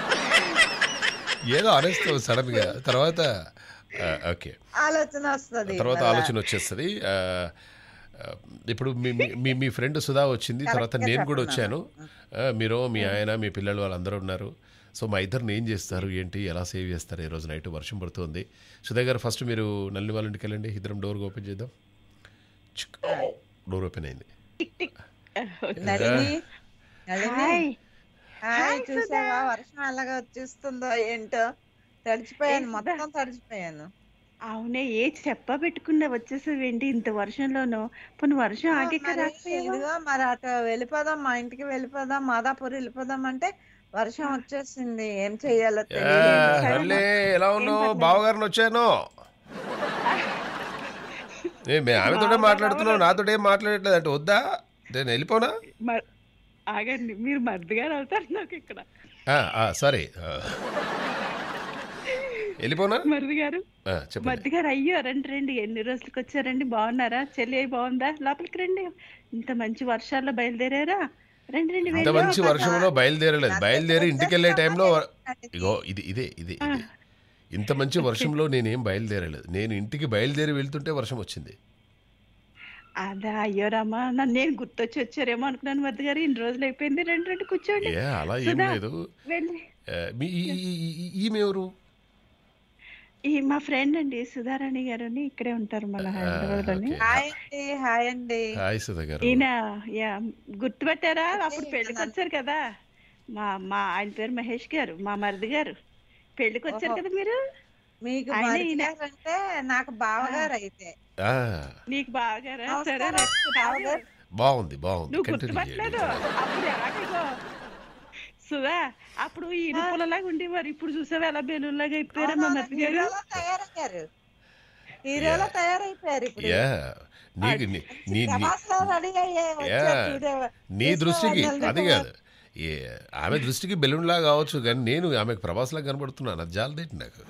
Speaker 1: ఏదో అనేస్తావు సడన్గా తర్వాత ఆ, ఓకే
Speaker 6: ఆలోచన వస్తుంది
Speaker 1: తర్వాత ఆలోచన వచ్చేస్తుంది ఆ, ఆ, ఇప్పుడు మీ మీ- మీ మీ ఫ్రెండ్ సుధా వచ్చింది తర్వాత నేను కూడా వచ్చాను ఆ, మీరు మీ ఆయన మీ పిల్లలు వాళ్ళందరూ ఉన్నారు సో మా ఇద్దరిని ఏం చేస్తారు ఏంటి ఎలా సేవ్ చేస్తారు ఈ రోజు నైట్ వర్షం పడుతుంది సుధా గారు ఫస్ట్ మీరు నల్లి వాళ్ళ ఇంటికి వెళ్ళండి ఇద్దరం డోర్ ఓపెన్ చేద్దాం చిక్. డోర్ ఓపెన్ అయింది
Speaker 6: నళిని నళిని
Speaker 5: హాయ్
Speaker 6: హాయ్ చూసావా వర్షం అలాగా వచ్చేస్తుందో ఏంటో తడిచిపోయాను మొత్తం తడిచిపోయాను
Speaker 5: అవునే ఏ చెప్ప పెట్టుకుండా వచ్చేసావేంటి ఇంత వర్షంలోనూ పోనీ వర్షం ఆగాక
Speaker 6: మరి
Speaker 5: రాకపోయావా
Speaker 6: ఇదిగో మరి అటు వెళ్ళిపోదాం మా ఇంటికి వెళ్ళిపోదాం మాదాపూర్ వెళ్ళిపోదాం అంటే వర్షం వచ్చేసింది ఏం చెయ్యాలో
Speaker 1: యా,
Speaker 6: తెలియదు
Speaker 1: హర్లే ఎలా ఉన్నావు
Speaker 5: పర్లేదు.
Speaker 1: బావగారిని వచ్చాను ఏ, మే ఆమెతోటే మాట్లాడుతున్నావు నాతో ఏం మాట్లాడట్లేదు అంటే వద్దా నేను వెళ్ళిపోనా
Speaker 5: మ- ఆగండి మీరు మర్దిగారు అవుతారు నాకు ఇక్కడ
Speaker 1: సారీ వెళ్ళిపోనా
Speaker 5: మరిది గారు
Speaker 1: ఆ, చెప్పండి
Speaker 5: మరిది గారు అయ్యో రండి రండి ఎన్ని రోజులకి వచ్చారండి బాగున్నారా చెల్లి అయి బాగుందా లోపలికి రండి ఇంత మంచి వర్షాల్లో బయలుదేరారా రండి రండి
Speaker 1: ఇంత
Speaker 5: వెళ్ళి
Speaker 1: మంచి వర్షంలో బయలుదేరలేదు బయలుదేరి ఇంటికి వెళ్ళే టైంలో ఇగో ఇది ఇదే ఇదే ఇదే ఇంత మంచి వర్షంలో నేనేం బయలుదేరలేదు నేను ఇంటికి బయలుదేరి వెళ్తుంటే వర్షం వచ్చింది
Speaker 5: అదా అయ్యో రామా నన్ను నేను గుర్తొచ్చి వచ్చారేమో అనుకున్నాను మరిది గారు ఇన్ని రోజులు అయిపోయింది రండి రండి కూర్చోండి
Speaker 1: ఏ అలా ఏం
Speaker 5: సుధా,
Speaker 1: లేదు
Speaker 5: వెళ్ళి
Speaker 1: ఆ, మీ ఈ- ఈ- ఈ- ఈ- ఈమె ఎవరు
Speaker 5: ఈ మా ఫ్రెండ్ అండి సుధారాణి గారు అని ఇక్కడే ఉంటారు మన హైదరాబాద్ లోని
Speaker 1: ఓకే.
Speaker 6: హాయ్ అండి హాయ్ అండి
Speaker 1: హాయ్ సుధా గారు
Speaker 5: ఈయన యా గుర్తుపెట్టారా అప్పుడు
Speaker 6: ఈయన
Speaker 5: పెళ్లికి వచ్చారు కదా మా మా ఆయన పేరు మహేష్ గారు మా మరిది గారు పెళ్లికి వచ్చారు
Speaker 6: ఓహో.
Speaker 5: కదా మీరు
Speaker 6: మీకు
Speaker 5: ఆయన
Speaker 6: మరిది
Speaker 5: ఈయన.
Speaker 6: గారు అంటే నాకు బావగారు అయితే
Speaker 1: ఆ,
Speaker 5: నీకు బాగా సరే
Speaker 6: నమస్కారం,
Speaker 5: రా.
Speaker 6: బావగారు.
Speaker 1: బాగుంది బాగుంది
Speaker 5: నువ్వు
Speaker 1: కంటిన్యూ
Speaker 5: గుర్తుపట్టలేదు
Speaker 1: చేయండి
Speaker 5: అప్పుడు ఎలాగో సుధా అప్పుడు ఈ ఇనుపులలాగా ఉండేవారు ఇప్పుడు చూసావా ఎలా బెలూన్లాగా అయిపోయారా మా
Speaker 6: అవునవును,
Speaker 5: మరిది గారు
Speaker 6: హీరోలా తయారయ్యారు హీరోలా తయారైపోయారు ఇప్పుడు
Speaker 1: యా నీకు నీ- నీ నీ-
Speaker 6: ప్రభాస్ లో రెడీ అయ్యే వచ్చారు
Speaker 1: యా.
Speaker 6: చూడే
Speaker 1: నీ
Speaker 6: తీసుకో
Speaker 1: దృష్టికి
Speaker 6: వాళ్ళని
Speaker 1: అది కాదు ఏ ఆమె దృష్టికి బెలూన్ లాగా కావచ్చు కానీ నేను ఆమెకు ప్రభాస్ లాగా కనబడుతున్నాను అది జాలదేంటి నాకు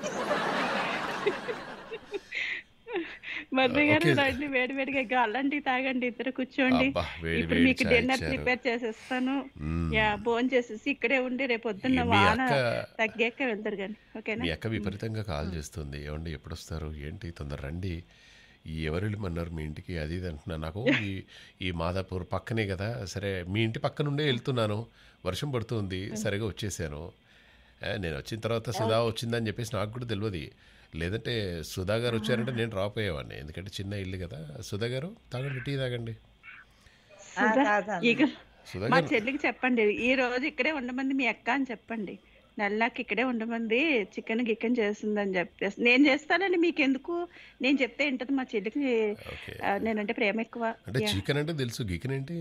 Speaker 5: మరిది గారు
Speaker 1: ఓకే.
Speaker 5: రండి వేడి వేడిగా గాలండి తాగండి ఇద్దరు కూర్చోండి
Speaker 1: అబ్బా, వేడి
Speaker 5: ఇప్పుడు
Speaker 1: వేడి
Speaker 5: మీకు
Speaker 1: చాయ్
Speaker 5: డిన్నర్
Speaker 1: ఇచ్చారు.
Speaker 5: ప్రిపేర్ చేసేస్తాను
Speaker 1: మ్మ్.
Speaker 5: యా భోజనం చేసేసి ఇక్కడే ఉండి రేపు పొద్దున్న
Speaker 1: మీ
Speaker 5: వాన
Speaker 1: అక్క-
Speaker 5: తగ్గాక వెళ్తారు కానీ ఓకేనా
Speaker 1: మీ అక్క విపరీతంగా కాల్ చేస్తుంది ఏమండి ఎప్పుడు వస్తారు ఏంటి తొందర రండి ఈ ఎవరు వెళ్ళమన్నారు మీ ఇంటికి అది ఇది అంటున్నా నాకు ఈ ఈ మాదాపూర్ పక్కనే కదా సరే మీ ఇంటి పక్క నుండే వెళ్తున్నాను వర్షం పడుతుంది సరిగా వచ్చేసాను ఆ, నేను వచ్చిన తర్వాత సుధా వచ్చిందని చెప్పేసి నాకు కూడా తెలియదు లేదంటే సుధా గారు వచ్చారంటే నేను రాపోయేవాడిని ఎందుకంటే చిన్న ఇల్లు కదా సుధా గారు తాగండి టీ తాగండి
Speaker 6: ఆ,
Speaker 5: సుధా,
Speaker 6: కాదండి.
Speaker 5: ఇక
Speaker 1: సుధా
Speaker 5: మా
Speaker 1: గారు
Speaker 5: చెల్లికి చెప్పండి ఈ రోజు ఇక్కడే ఉండమంది మీ అక్క అని చెప్పండి నల్లాకి ఇక్కడే ఉండమంది చికెన్ గికెన్ చేస్తుందని చెప్పేసి నేను చేస్తానండి మీకు ఎందుకు నేను చెప్తే ఏంటది మా చెల్లికి
Speaker 1: ఓకే
Speaker 5: ఆ, నేనంటే ప్రేమ ఎక్కువ
Speaker 1: అంటే
Speaker 5: యా.
Speaker 1: చికెన్ అంటే తెలుసు గికెన్ ఏంటి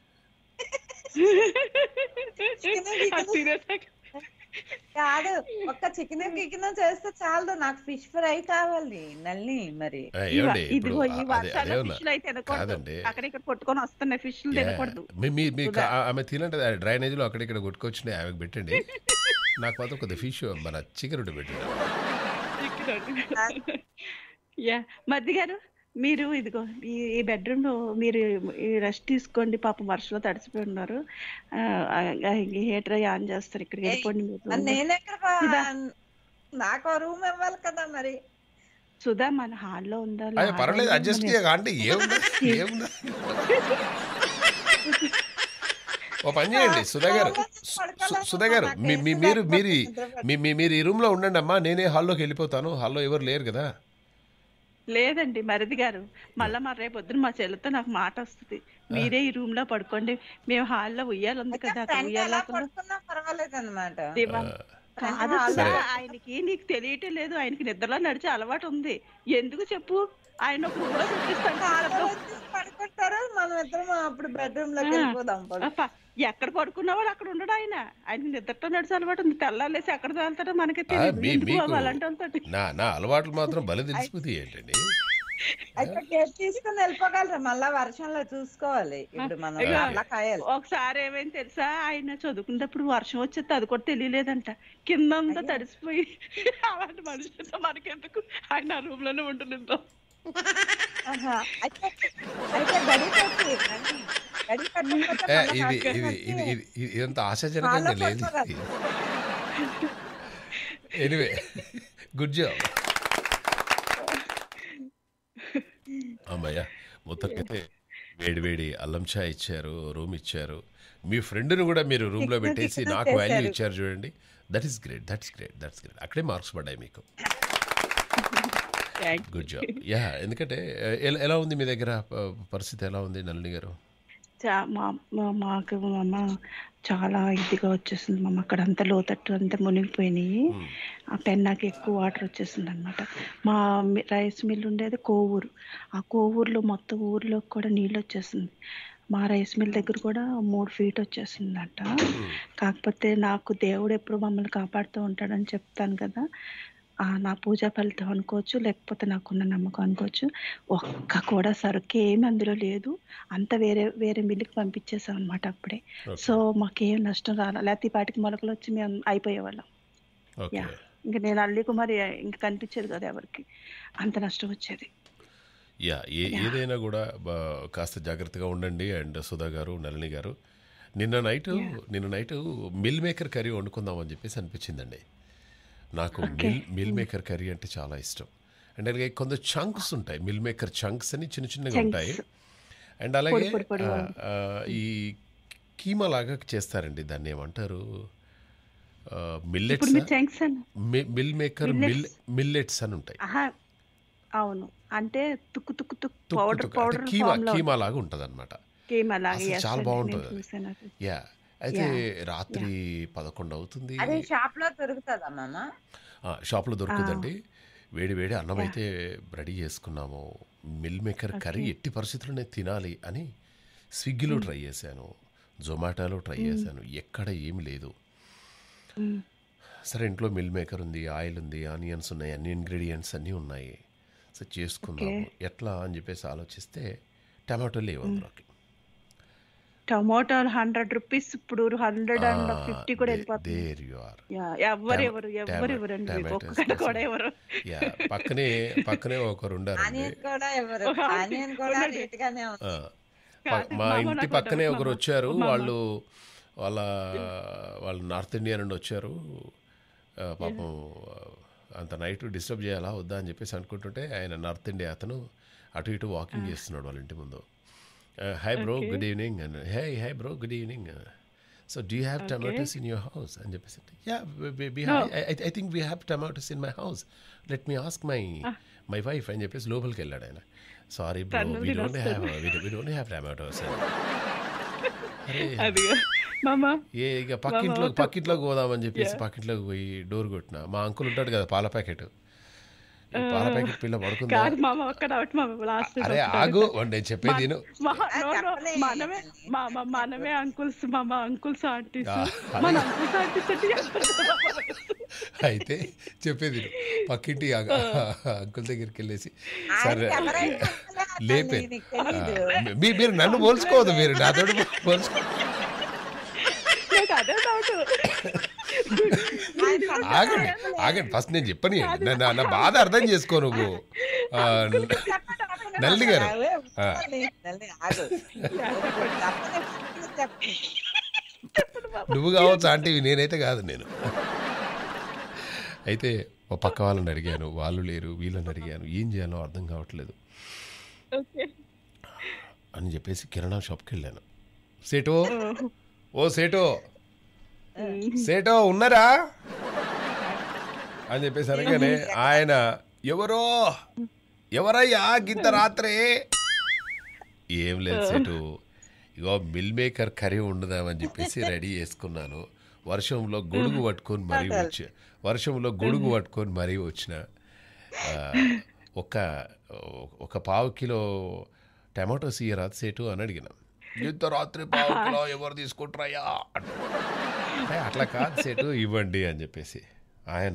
Speaker 5: అది serious గా-
Speaker 6: కాదు ఒక్క చికెన్ గికెన్ చేస్తే చాలు నాకు ఫిష్ ఫ్రై కావాలి నల్లి మరి
Speaker 1: ఆ,
Speaker 5: ఇవ-
Speaker 1: ఏమండి ఇప్పుడు
Speaker 5: ఇదిగో ఈ
Speaker 1: అదే
Speaker 5: వర్షాల్లో
Speaker 1: అదే ఉన్నా
Speaker 5: ఫిష్లు అయితే తినకూడదు
Speaker 1: కాదండి
Speaker 5: అక్కడ ఇక్కడ కొట్టుకొని వస్తున్నాయి ఫిష్లు తినకూడదు
Speaker 1: మీ- మీ- మీ కా- ఆమె తినంటే డ్రైనేజీలో అక్కడిక్కడ కొట్టుకొచ్చిన ఆమెకు పెట్టండి నాకు మాత్రం కొద్దిగా ఫిష్ మన చికెన్ ఉంటే పెట్టండి
Speaker 5: యా మధ్య గారు మీరు ఇదిగో ఈ ఈ బెడ్రూమ్ లో మీరు ఈ రెస్ట్ తీసుకోండి పాపం వర్షంలో తడిసిపోయి ఉన్నారు హీటర్ ఆన్ చేస్తారు ఇక్కడికి వెళ్ళిపోండి మీరు
Speaker 6: మరి నేను ఎక్కడ
Speaker 5: సుధా.
Speaker 6: నాకు రూమ్ ఇవ్వాలి కదా మరి
Speaker 5: సుధా మన హాల్లో ఉందా
Speaker 1: అయ్యో
Speaker 5: లాగా
Speaker 1: పర్వాలేదు
Speaker 5: ఉందా?
Speaker 1: అడ్జస్ట్
Speaker 5: మన-
Speaker 1: చేయక అంటే ఏముంది ఏముంది ఓ పని చేయండి సుధా గారు సు- సు- సుధా గారు మీ మీ- మీరు మీరు మీ మీ- మీరు ఈ రూమ్లో ఉండండి అమ్మా నేనే హాల్లోకి వెళ్ళిపోతాను హాల్లో ఎవరు లేరు కదా
Speaker 5: లేదండి మరిది గారు మళ్ళా మా రేపు పొద్దున మా చెల్లితో నాకు మాట వస్తుంది మీరే ఈ రూమ్ లో పడుకోండి మేము హాల్లో ఉయ్యాలి ఉంది కదా అక్కడ
Speaker 6: ఫ్రెండ్ ఎలా
Speaker 5: ఉయ్యాల
Speaker 6: పడుకున్నా పర్వాలేదు అనమాట
Speaker 5: కాదు
Speaker 1: సరే.
Speaker 5: సుధా, ఆయనకి నీకు తెలియటం లేదు ఆయనకి నిద్రలో నడిచే అలవాటు ఉంది ఎందుకు చెప్పు ఆయన ఒక రూమ్ లో పెట్టిస్తాను
Speaker 6: పడుకుంటారు మనం ఇద్దరం అప్పుడు బెడ్రూమ్ లోకి
Speaker 5: ఆ.
Speaker 6: వెళ్ళిపోదాం పడు.
Speaker 5: అప్ప, ఎక్కడ పడుకున్నవాడు అక్కడ ఉండడు ఆయన ఆయన నిద్రతో నడిచే అలవాటు ఉంది తెల్లాలేసి ఎక్కడ తాగుతాడో మనకే
Speaker 1: ఆ,
Speaker 5: తెలియదు
Speaker 1: మీ-
Speaker 5: ఎందుకు
Speaker 1: మీకు
Speaker 5: అలాంటి వాళ్ళతోటి
Speaker 1: నా నా అలవాట్లు మాత్రం బలి తెలిసిపోతాయి ఏంటండి
Speaker 6: అయితే కేర్ తీసుకుని వెళ్ళిపోగలరు మళ్ళా వర్షంలో చూసుకోవాలి ఇప్పుడు మనం
Speaker 5: ఇగో,
Speaker 6: అలా కాయాలి
Speaker 5: ఒకసారి ఏమైంది తెలుసా ఆయన చదువుకున్నప్పుడు వర్షం వచ్చేది అది కూడా తెలియలేదంట కింద అంతా తడిసిపోయి అలాంటి మనుషులతో మనకెందుకు ఆయన ఆ రూమ్ లోనే ఉంటున్నాం
Speaker 6: ఆహా. అయితే అయితే గడి పెట్టి గడి పెట్టకపోతే
Speaker 1: ఏ,
Speaker 6: మళ్ళా
Speaker 1: ఇది
Speaker 6: వర్షం
Speaker 1: ఇది
Speaker 6: వచ్చి
Speaker 1: ఇది ఇది ఇది- ఇదంత ఆశాజనకంగా
Speaker 6: హాల్లో
Speaker 1: లేదు
Speaker 6: పడుకోరాదు.
Speaker 1: ఎనివే గుడ్ జాబ్ అమ్మయ్య మొత్తానికైతే వేడి వేడి అల్లం చాయ్ ఇచ్చారు రూమ్ ఇచ్చారు మీ ఫ్రెండ్ని కూడా మీరు రూమ్లో
Speaker 6: చికెన్
Speaker 1: పెట్టేసి
Speaker 6: చికెన్
Speaker 1: నాకు వాల్యూ
Speaker 6: చేశారు.
Speaker 1: ఇచ్చారు చూడండి that is great that's great that's great అక్కడే మార్క్స్ పడ్డాయి మీకు గుడ్ జాబ్ యా ఎందుకంటే ఎ- ఎలా ఉంది మీ దగ్గర ప- పరిస్థితి ఎలా ఉంది నళిని గారు
Speaker 5: చా- మా మా- మాకు మా అమ్మ చాలా ఇదిగా వచ్చేసింది మామ అక్కడ అంతా లోతట్టు అంతా మునిగిపోయినాయి ఆ పెన్నాకి ఎక్కువ వాటర్ వచ్చేసింది అనమాట మా మి- రైస్ మిల్ ఉండేది కోవూరు ఆ కోవూరులో మొత్తం ఊర్లోకి కూడా నీళ్ళు వచ్చేసింది మా రైస్ మిల్ దగ్గర కూడా మూడు ఫీట్ వచ్చేసిందంట కాకపోతే నాకు దేవుడు ఎప్పుడు మమ్మల్ని కాపాడుతూ ఉంటాడని చెప్తాను కదా ఆ నా పూజా ఫలితం అనుకోవచ్చు లేకపోతే నాకున్న నమ్మకం అనుకోవచ్చు ఒక్క కూడా సరుకు ఏమి అందులో లేదు అంత వేరే వేరే మిల్లుకి పంపించేసాం అనమాట అప్పుడే సో మాకేం నష్టం రాలే లేకపోతే ఈ పాటికి మొలకలు వచ్చి మేము అయిపోయేవాళ్ళం
Speaker 1: ఓకే
Speaker 5: యా ఇంకా నేను అల్లి కుమారి ఇంకా కనిపించేది కదా ఎవరికి అంత నష్టం వచ్చేది
Speaker 1: యా ఏ ఏదైనా కూడా బా- కాస్త జాగ్రత్తగా ఉండండి అండ్ సుధా గారు నళిని గారు నిన్న నైట్ నిన్న నైట్ మిల్ మేకర్ కర్రీ వండుకుందామని చెప్పేసి అనిపించిందండి నాకు మిల్ మిల్ మేకర్ కర్రీ అంటే చాలా ఇష్టం అండ్ అలాగే కొంత చంక్స్ ఉంటాయి మిల్ మేకర్ చంక్స్ అని చిన్న చిన్నగా ఉంటాయి అండ్ అలాగే
Speaker 5: పొడి పొడి
Speaker 1: ఆ, ఆ, ఈ కీమా లాగా చేస్తారండి దాన్ని ఏమంటారు
Speaker 5: ఇప్పుడు
Speaker 1: మిల్లెట్స్
Speaker 5: మీరు థ్యాంక్స్ అన్న
Speaker 1: మిల్ మేకర్ మిల్ మిల్లెట్స్ అని ఉంటాయి
Speaker 5: ఆహా అవును అంటే తుక్కు తుక్కు తుక్కు
Speaker 1: తుక్కు
Speaker 5: పౌడర్
Speaker 1: తుక్కు అంటే
Speaker 5: పౌడర్
Speaker 1: కీమా
Speaker 5: ఫామ్ లో
Speaker 1: కీమా లాగా ఉంటుంది అనమాట
Speaker 5: కేమ్ అలాగే
Speaker 1: అసలు
Speaker 5: yes
Speaker 1: చాలా
Speaker 5: అండి,
Speaker 1: బాగుంటుంది
Speaker 5: నేను
Speaker 1: అది.
Speaker 5: చూసాను అది.
Speaker 1: యా అయితే రాత్రి పదకొండు అవుతుంది
Speaker 6: అదే షాప్ లో దొరుకుతుందా మామ
Speaker 1: ఆ, షాప్లో దొరుకుతుందండి వేడి వేడి అన్నం అయితే రెడీ చేసుకున్నాము మిల్ మేకర్ కర్రీ ఎట్టి పరిస్థితుల్లోనే తినాలి అని స్విగ్గీలో ట్రై చేశాను జొమాటోలో ట్రై చేశాను ఎక్కడ ఏమి లేదు
Speaker 5: మ్మ్.
Speaker 1: సరే ఇంట్లో మిల్ మేకర్ ఉంది ఆయిల్ ఉంది ఆనియన్స్ ఉన్నాయి అన్ని ఇంగ్రీడియంట్స్ అన్నీ ఉన్నాయి సో చేసుకుందాము ఎట్లా అని చెప్పేసి ఆలోచిస్తే టమాటో లేవు అందులోకి
Speaker 5: టమోటాలు హండ్రెడ్ రూపీస్ ఇప్పుడు హండ్రెడ్ అండ్ ఫిఫ్టీ కూడా వెళ్ళిపోతుంది
Speaker 1: దేర్ యు ఆర్
Speaker 5: యా, ఎవ్వరు ఎవరు ఎవ్వరు ఎవరండి
Speaker 1: Tomatoes
Speaker 5: ఒక్కటి కూడా ఎవరు
Speaker 1: యా పక్కనే పక్కనే ఒకరు ఉండారండి
Speaker 6: ఆనియన్ కూడా ఎవరు ఆనియన్ కూడా రేట్ గానే ఉంది
Speaker 1: ఆ, ప- మా ఇంటి పక్కనే ఒకరు వచ్చారు వాళ్ళు వాళ్ళ వాళ్ళు నార్త్ ఇండియా నుండి వచ్చారు ఆ, పాపం అంత నైట్ డిస్టర్బ్ చేయాలా వద్దా అని చెప్పేసి అనుకుంటుంటే ఆయన నార్త్ ఇండియా అతను అటు ఇటు వాకింగ్ చేస్తున్నాడు వాళ్ళ ఇంటి ముందు hi bro good evening and hey hi bro good evening so do you have tomatoes in your house అని చెప్పేసి ya I think we have tomatoes in my house let me ask my my wife అని చెప్పేసి లోపలికి వెళ్ళాడు ఆయన sorry bro we don't have we don't have tomatoes అరే
Speaker 5: అది మామ
Speaker 1: ఏ ఇక పక్కింట్లో పక్కింట్లోకి పోదామని చెప్పేసి పక్కింట్లోకి పోయి డోర్ కొట్టిన మా అంకుల్ ఉంటాడు కదా పాల ప్యాకెట్ ఈ పాల ప్యాకెట్ పిల్ల పడుకుందా
Speaker 5: కాదు మామ ఒక్క డౌట్ మామ లాస్ట్
Speaker 1: అరే ఆగు నేను చెప్పేది విను.
Speaker 6: చెప్పలే.
Speaker 5: మనమే మామ మనమే అంకుల్స్ మామ అంకుల్స్ ఆంటీస్
Speaker 1: ఆ,
Speaker 5: మన అంకుల్స్ ఆంటీస్ అంటే
Speaker 1: అయితే చెప్పేది విను. పక్కింటి ఆ- అంకుల్ దగ్గరికి వెళ్ళేసి
Speaker 6: ఆయన
Speaker 1: సరే
Speaker 6: ఎవరైనా ఉండాలి, అతన్ని
Speaker 1: లేపే
Speaker 6: నీకు తెలీదు.
Speaker 1: మీ- మీరు నన్ను పోల్చుకోవద్దు మీరు నాతో పోల్చుకో
Speaker 5: నాకు అదే డౌట్
Speaker 6: ఆయన పక్కన
Speaker 1: ఆగండి ఆగండి ఫస్ట్ నేను చెప్పని నా- నా నా బాధ అర్థం చేసుకో నువ్వు ఆ,
Speaker 6: చెప్పండి, చెప్పండి.
Speaker 1: నల్లి గారు.
Speaker 6: అవే
Speaker 1: ఆ.
Speaker 6: నల్లి, నల్లి, ఆగు. చెప్పండి, చెప్పండి.
Speaker 1: నువ్వు కావచ్చు ఆంటీవి నేనైతే కాదు నేను అయితే మా పక్క వాళ్ళని అడిగాను వాళ్ళు లేరు వీళ్ళని అడిగాను ఏం చేయాలో అర్థం కావట్లేదు
Speaker 5: ఓకే
Speaker 1: అని చెప్పేసి కిరాణా షాప్కి వెళ్ళాను సేటో ఓ సేటో సేటో ఉన్నారా అని చెప్పేసి అనగానే ఆయన ఎవరో ఎవరయ్యా గింత రాత్రే ఏం లేదు సేటు ఇగో మిల్ మేకర్ కర్రీ వండుదామని చెప్పేసి రెడీ చేసుకున్నాను వర్షంలో గొడుగు పట్టుకొని మరీ వచ్చి వర్షంలో గొడుగు పట్టుకొని మరీ వచ్చిన ఆ, ఒక ఒక పావు కిలో టమాటోస్ ఇయ్యరా సేటు అని అడిగిన ఇంత రాత్రి పావు కిలో ఎవరు తీసుకుంటారయ్యా అంటే అట్లా కాదు సేటు ఇవ్వండి అని చెప్పేసి ఆయన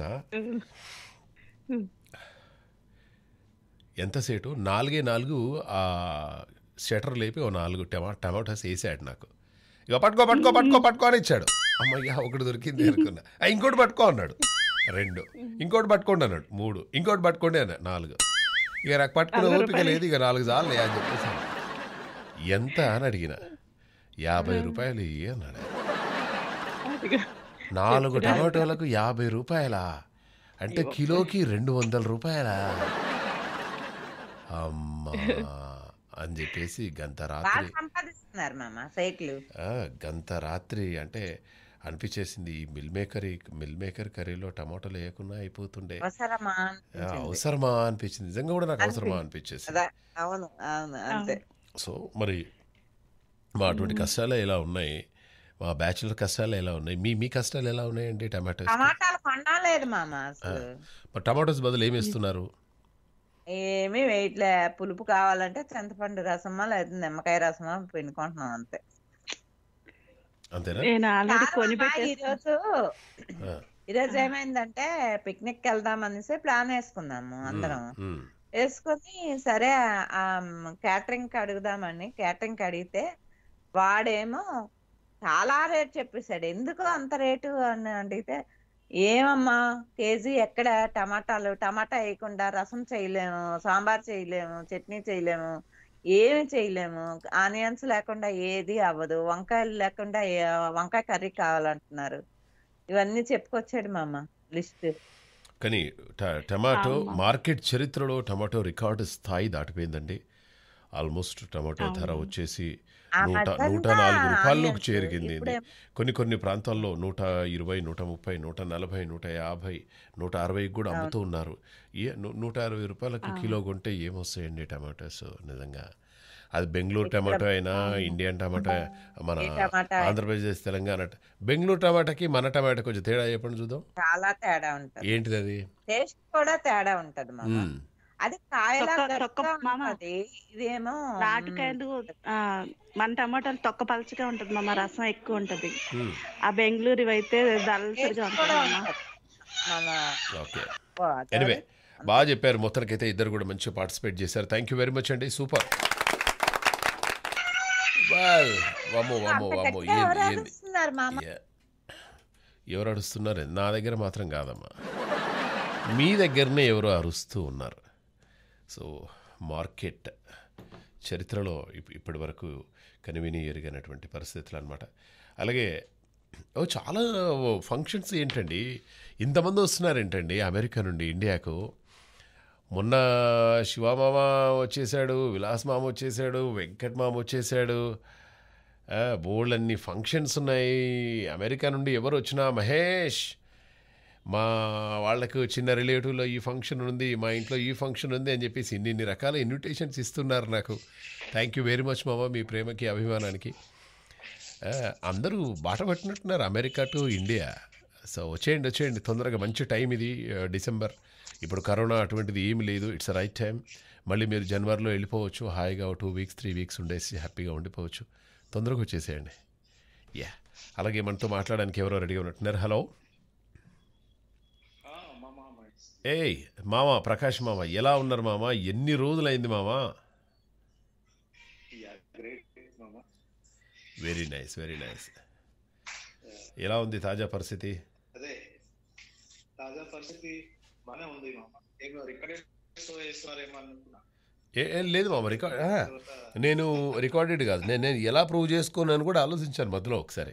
Speaker 1: ఎంత సేటు నాలుగే నాలుగు ఆ షటర్ లేపి ఓ నాలుగు టమా టమాటాస్ వేసాడు నాకు ఇక పట్టుకో పట్టుకో పట్టుకో పట్టుకో అని ఇచ్చాడు అమ్మయ్య ఒకటి దొరికింది అనుకున్నా "ఆ, ఇంకోటి పట్టుకో అన్నాడు రెండు ఇంకోటి పట్టుకోండి అన్నాడు మూడు ఇంకోటి పట్టుకోండి అన్నాడు నాలుగు ఇక నాకు పట్టుకునే ఓపిక లేదు ఇక నాలుగు సార్లు అని చెప్పేసి ఎంత అని అడిగిన యాభై రూపాయలు ఇయ్యి అన్నాడు నాలుగు టమాటోలకు యాభై రూపాయలా అంటే కిలోకి రెండు వందల రాయలా అమ్మా అని చెప్పేసి గంత
Speaker 6: బాగా
Speaker 1: రాత్రి
Speaker 6: సంపాదిస్తున్నారు మామ సైట్లు
Speaker 1: ఆ, గంత రాత్రి అంటే అనిపించేసింది ఈ మిల్ మేకర్ మిల్ మేకర్ కర్రీలో టమాటాలు వేయకుండా అయిపోతుండే
Speaker 6: అవసరమా
Speaker 1: ఆ,
Speaker 6: అనిపించింది.
Speaker 1: అవసరమా అనిపించింది నిజంగా కూడా నాకు అవసరమా అనిపించేసింది
Speaker 6: అదా అవును అవును అంతే
Speaker 1: సో మరి మా అటువంటి కష్టాలే ఇలా ఉన్నాయి మా బ్యాచులర్ కష్టాలు ఎలా ఉన్నాయి మీ మీ కష్టాలు ఎలా ఉన్నాయండి టమాటోస్
Speaker 6: టమాటాలు కొనలేదు మామ అసలు
Speaker 1: మరి టమాటోస్ బదులు ఏమి ఇస్తున్నారు
Speaker 6: ఏమీ వేయట్లే పులుపు కావాలంటే చింతపండు రసమా లేదా నిమ్మకాయ రసమా పిండుకుంటున్నాం అంతే
Speaker 1: అంతేనా
Speaker 5: నేను ఆల్రెడీ
Speaker 6: కాదు
Speaker 5: కొని
Speaker 6: మామ,
Speaker 5: పెట్టేసి
Speaker 6: ఈరోజు
Speaker 1: ఆ,
Speaker 6: ఈరోజు ఏమైందంటే పిక్నిక్ వెళ్దాం అనేసి ప్లాన్ వేసుకున్నాము అందరం
Speaker 1: ఉమ్,
Speaker 6: వేసుకొని సరే ఆ క్యాటరింగ్ కి అడుగుదామని క్యాటరింగ్ కి అడిగితే వాడేమో చాలా రేట్ చెప్పేశాడు ఎందుకు అంత రేటు అని అడిగితే ఏమమ్మా కేజీ ఎక్కడ టమాటాలు టమాటా వేయకుండా రసం చేయలేము సాంబార్ చేయలేము చట్నీ చేయలేము ఏమి చేయలేము ఆనియన్స్ లేకుండా ఏది అవ్వదు వంకాయలు లేకుండా ఏ- వంకాయ కర్రీ కావాలంటున్నారు ఇవన్నీ చెప్పుకొచ్చాడు మామ లిస్ట్
Speaker 1: కానీ ట- టమాటో
Speaker 5: అమ్మ.
Speaker 1: మార్కెట్ చరిత్రలో టమాటో రికార్డు స్థాయి దాటిపోయిందండి ఆల్మోస్ట్ టమాటో ధర
Speaker 5: అవును.
Speaker 1: వచ్చేసి
Speaker 6: ఆ
Speaker 1: నూట
Speaker 6: మధ్యన
Speaker 1: నూట నాలుగు రూపాయల్లోకి
Speaker 6: ఆనియన్స్
Speaker 1: చేరిగింది ఇది.
Speaker 6: ఇప్పుడేమో
Speaker 1: కొన్ని కొన్ని ప్రాంతాల్లో నూట ఇరవై నూట ముప్పై నూట నలభై నూట యాభై నూట అరవైకి కూడా అమ్ముతూ ఉన్నారు ఏ ను- నూట అరవై రూపాయలకు కిలో కొంటే ఏమొస్తాయండి టమాటోస్ నిజంగా అది బెంగళూరు టమాటో అయినా ఇండియన్ టమాటా మన
Speaker 6: ఏ టమాటా
Speaker 1: ఆంధ్రప్రదేశ్ తెలంగాణ ట- బెంగళూరు టమాటాకి మన టమాటా కొంచెం తేడా చెప్పండి చూద్దాం
Speaker 6: చాలా తేడా ఉంటది
Speaker 1: ఏంటిది అది
Speaker 6: టేస్ట్ కూడా తేడా ఉంటది మామ
Speaker 1: మ్మ్.
Speaker 6: అది కాయలా
Speaker 5: తొక్క- తొక్క
Speaker 6: గట్టిగా
Speaker 5: మామ.
Speaker 6: ఉంటది ఇదేమో
Speaker 5: నాటుకాయలు ఆ, మన టమాటాలు తొక్క పలచగా ఉంటది మామ రసం ఎక్కువ ఉంటది
Speaker 1: మ్మ్.
Speaker 5: ఆ బెంగళూరు అయితే దళసరిగా
Speaker 6: టేస్ట్
Speaker 5: ఉంటది
Speaker 6: కూడా
Speaker 5: మామ
Speaker 6: ఉంటది మన
Speaker 1: ఓకే
Speaker 6: ఓ, అదే.
Speaker 1: ఎనివే బాగా చెప్పారు మొత్తానికైతే ఇద్దరు కూడా మంచిగా పార్టిసిపేట్ చేశారు థ్యాంక్ యూ వెరీ మచ్ అండి సూపర్ వెల్ వమ్మో వమ్మో
Speaker 6: అంత
Speaker 1: వమ్మో
Speaker 6: గట్టిగా ఎవరు
Speaker 1: ఏంది ఏంది
Speaker 6: అరుస్తున్నారు మామ
Speaker 1: యా. ఎవరు అరుస్తున్నారు నా దగ్గర మాత్రం కాదమ్మా మీ దగ్గరనే ఎవరో అరుస్తూ ఉన్నారు సో మార్కెట్ చరిత్రలో ఇప్- ఇప్పటి వరకు కనివిని ఎరిగినటువంటి పరిస్థితులు అనమాట అలాగే ఓ చాలా ఫంక్షన్స్ ఏంటండి ఇంతమంది వస్తున్నారేంటండి అమెరికా నుండి ఇండియాకు మొన్న శివమామ వచ్చేసాడు విలాస్ మామ వచ్చేసాడు వెంకట్ మామ వచ్చేసాడు ఆ, బోల్డన్ని ఫంక్షన్స్ ఉన్నాయి అమెరికా నుండి ఎవరు వచ్చినా మహేష్ మా వాళ్ళకు చిన్న రిలేటివ్లో ఈ ఫంక్షన్ ఉంది మా ఇంట్లో ఈ ఫంక్షన్ ఉంది అని చెప్పేసి ఇన్ని ఇన్ని రకాల ఇన్విటేషన్స్ ఇస్తున్నారు నాకు థ్యాంక్ యూ వెరీ మచ్ మామ మీ ప్రేమకి అభిమానానికి ఆ, అందరూ బాట పట్టినట్టున్నారు అమెరికా టు ఇండియా సో వచ్చేయండి వచ్చేయండి తొందరగా మంచి టైం ఇది ఆ, డిసెంబర్ ఇప్పుడు కరోనా అటువంటిది ఏమి లేదు ఇట్స్ రైట్ టైం మళ్ళీ మీరు జనవరిలో వెళ్ళిపోవచ్చు హాయిగా టూ వీక్స్ త్రీ వీక్స్ ఉండేసి హ్యాపీగా ఉండిపోవచ్చు తొందరగా వచ్చేసేయండి యా అలాగే మనతో మాట్లాడడానికి ఎవరో రెడీగా ఉన్నట్టున్నారు హలో ఏయ్ మామ ప్రకాష్ మామ ఎలా ఉన్నారు మామ ఎన్ని రోజులైంది మామ వెరీ నైస్ వెరీ నైస్ ఎలా ఉంది తాజా పరిస్థితి
Speaker 7: అదే తాజా పరిస్థితి బానే ఉంది మామ ఏమో రికార్డెడ్ షో చేస్తున్నారేమో అనుకున్నా
Speaker 1: ఏ ఏం లేదు మామ రికార్డ్ ఆ,
Speaker 7: తర్వాత
Speaker 1: నేను రికార్డెడ్ కాదు నేను నేను ఎలా ప్రూవ్ చేసుకోనని కూడా ఆలోచించాను మధ్యలో ఒకసారి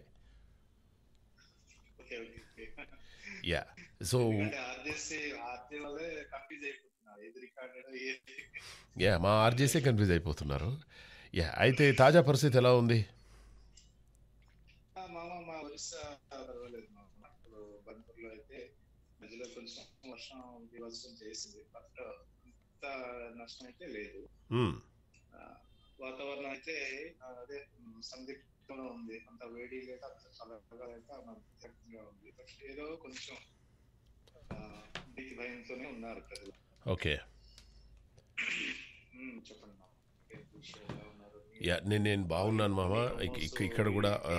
Speaker 7: okay okay okay
Speaker 1: ya so
Speaker 7: అంటే ఆర్జేసి ఆర్జే వల్లే కన్ఫ్యూజ్ అయిపోతున్నారు ఏది రికార్డెడ్ ఏది
Speaker 1: యా మా ఆర్జేసే కన్ఫ్యూజ్ అయిపోతున్నారు యా అయితే తాజా పరిస్థితి ఎలా ఉంది
Speaker 7: ఆ, మామ మా ఒరిస్సా పర్వాలేదు మామ ఇప్పుడు బంపర్లో అయితే మధ్యలో కొంచెం వర్షం దివసం చేసింది బట్ అంత నష్టం అయితే లేదు
Speaker 1: మ్మ్.
Speaker 7: ఆ, వాతావరణం అయితే ఆ, అదే ఉమ్, సందిగ్ధంగా ఉంది అంత వేడి లేక అంత చల్లగా లేక మధ్యంగా ఉంది బట్ ఏదో కొంచెం ఆ, భీతి భయంతోనే ఉన్నారు ప్రజలు
Speaker 1: ఓకే
Speaker 7: ఉమ్, చెప్పండి మామ. ఏంటి విషయం? ఎలా ఉన్నారు?
Speaker 1: యా నేను నేను బాగున్నాను మామ ఇక్- ఇక్- ఇక్కడ కూడా ఆ,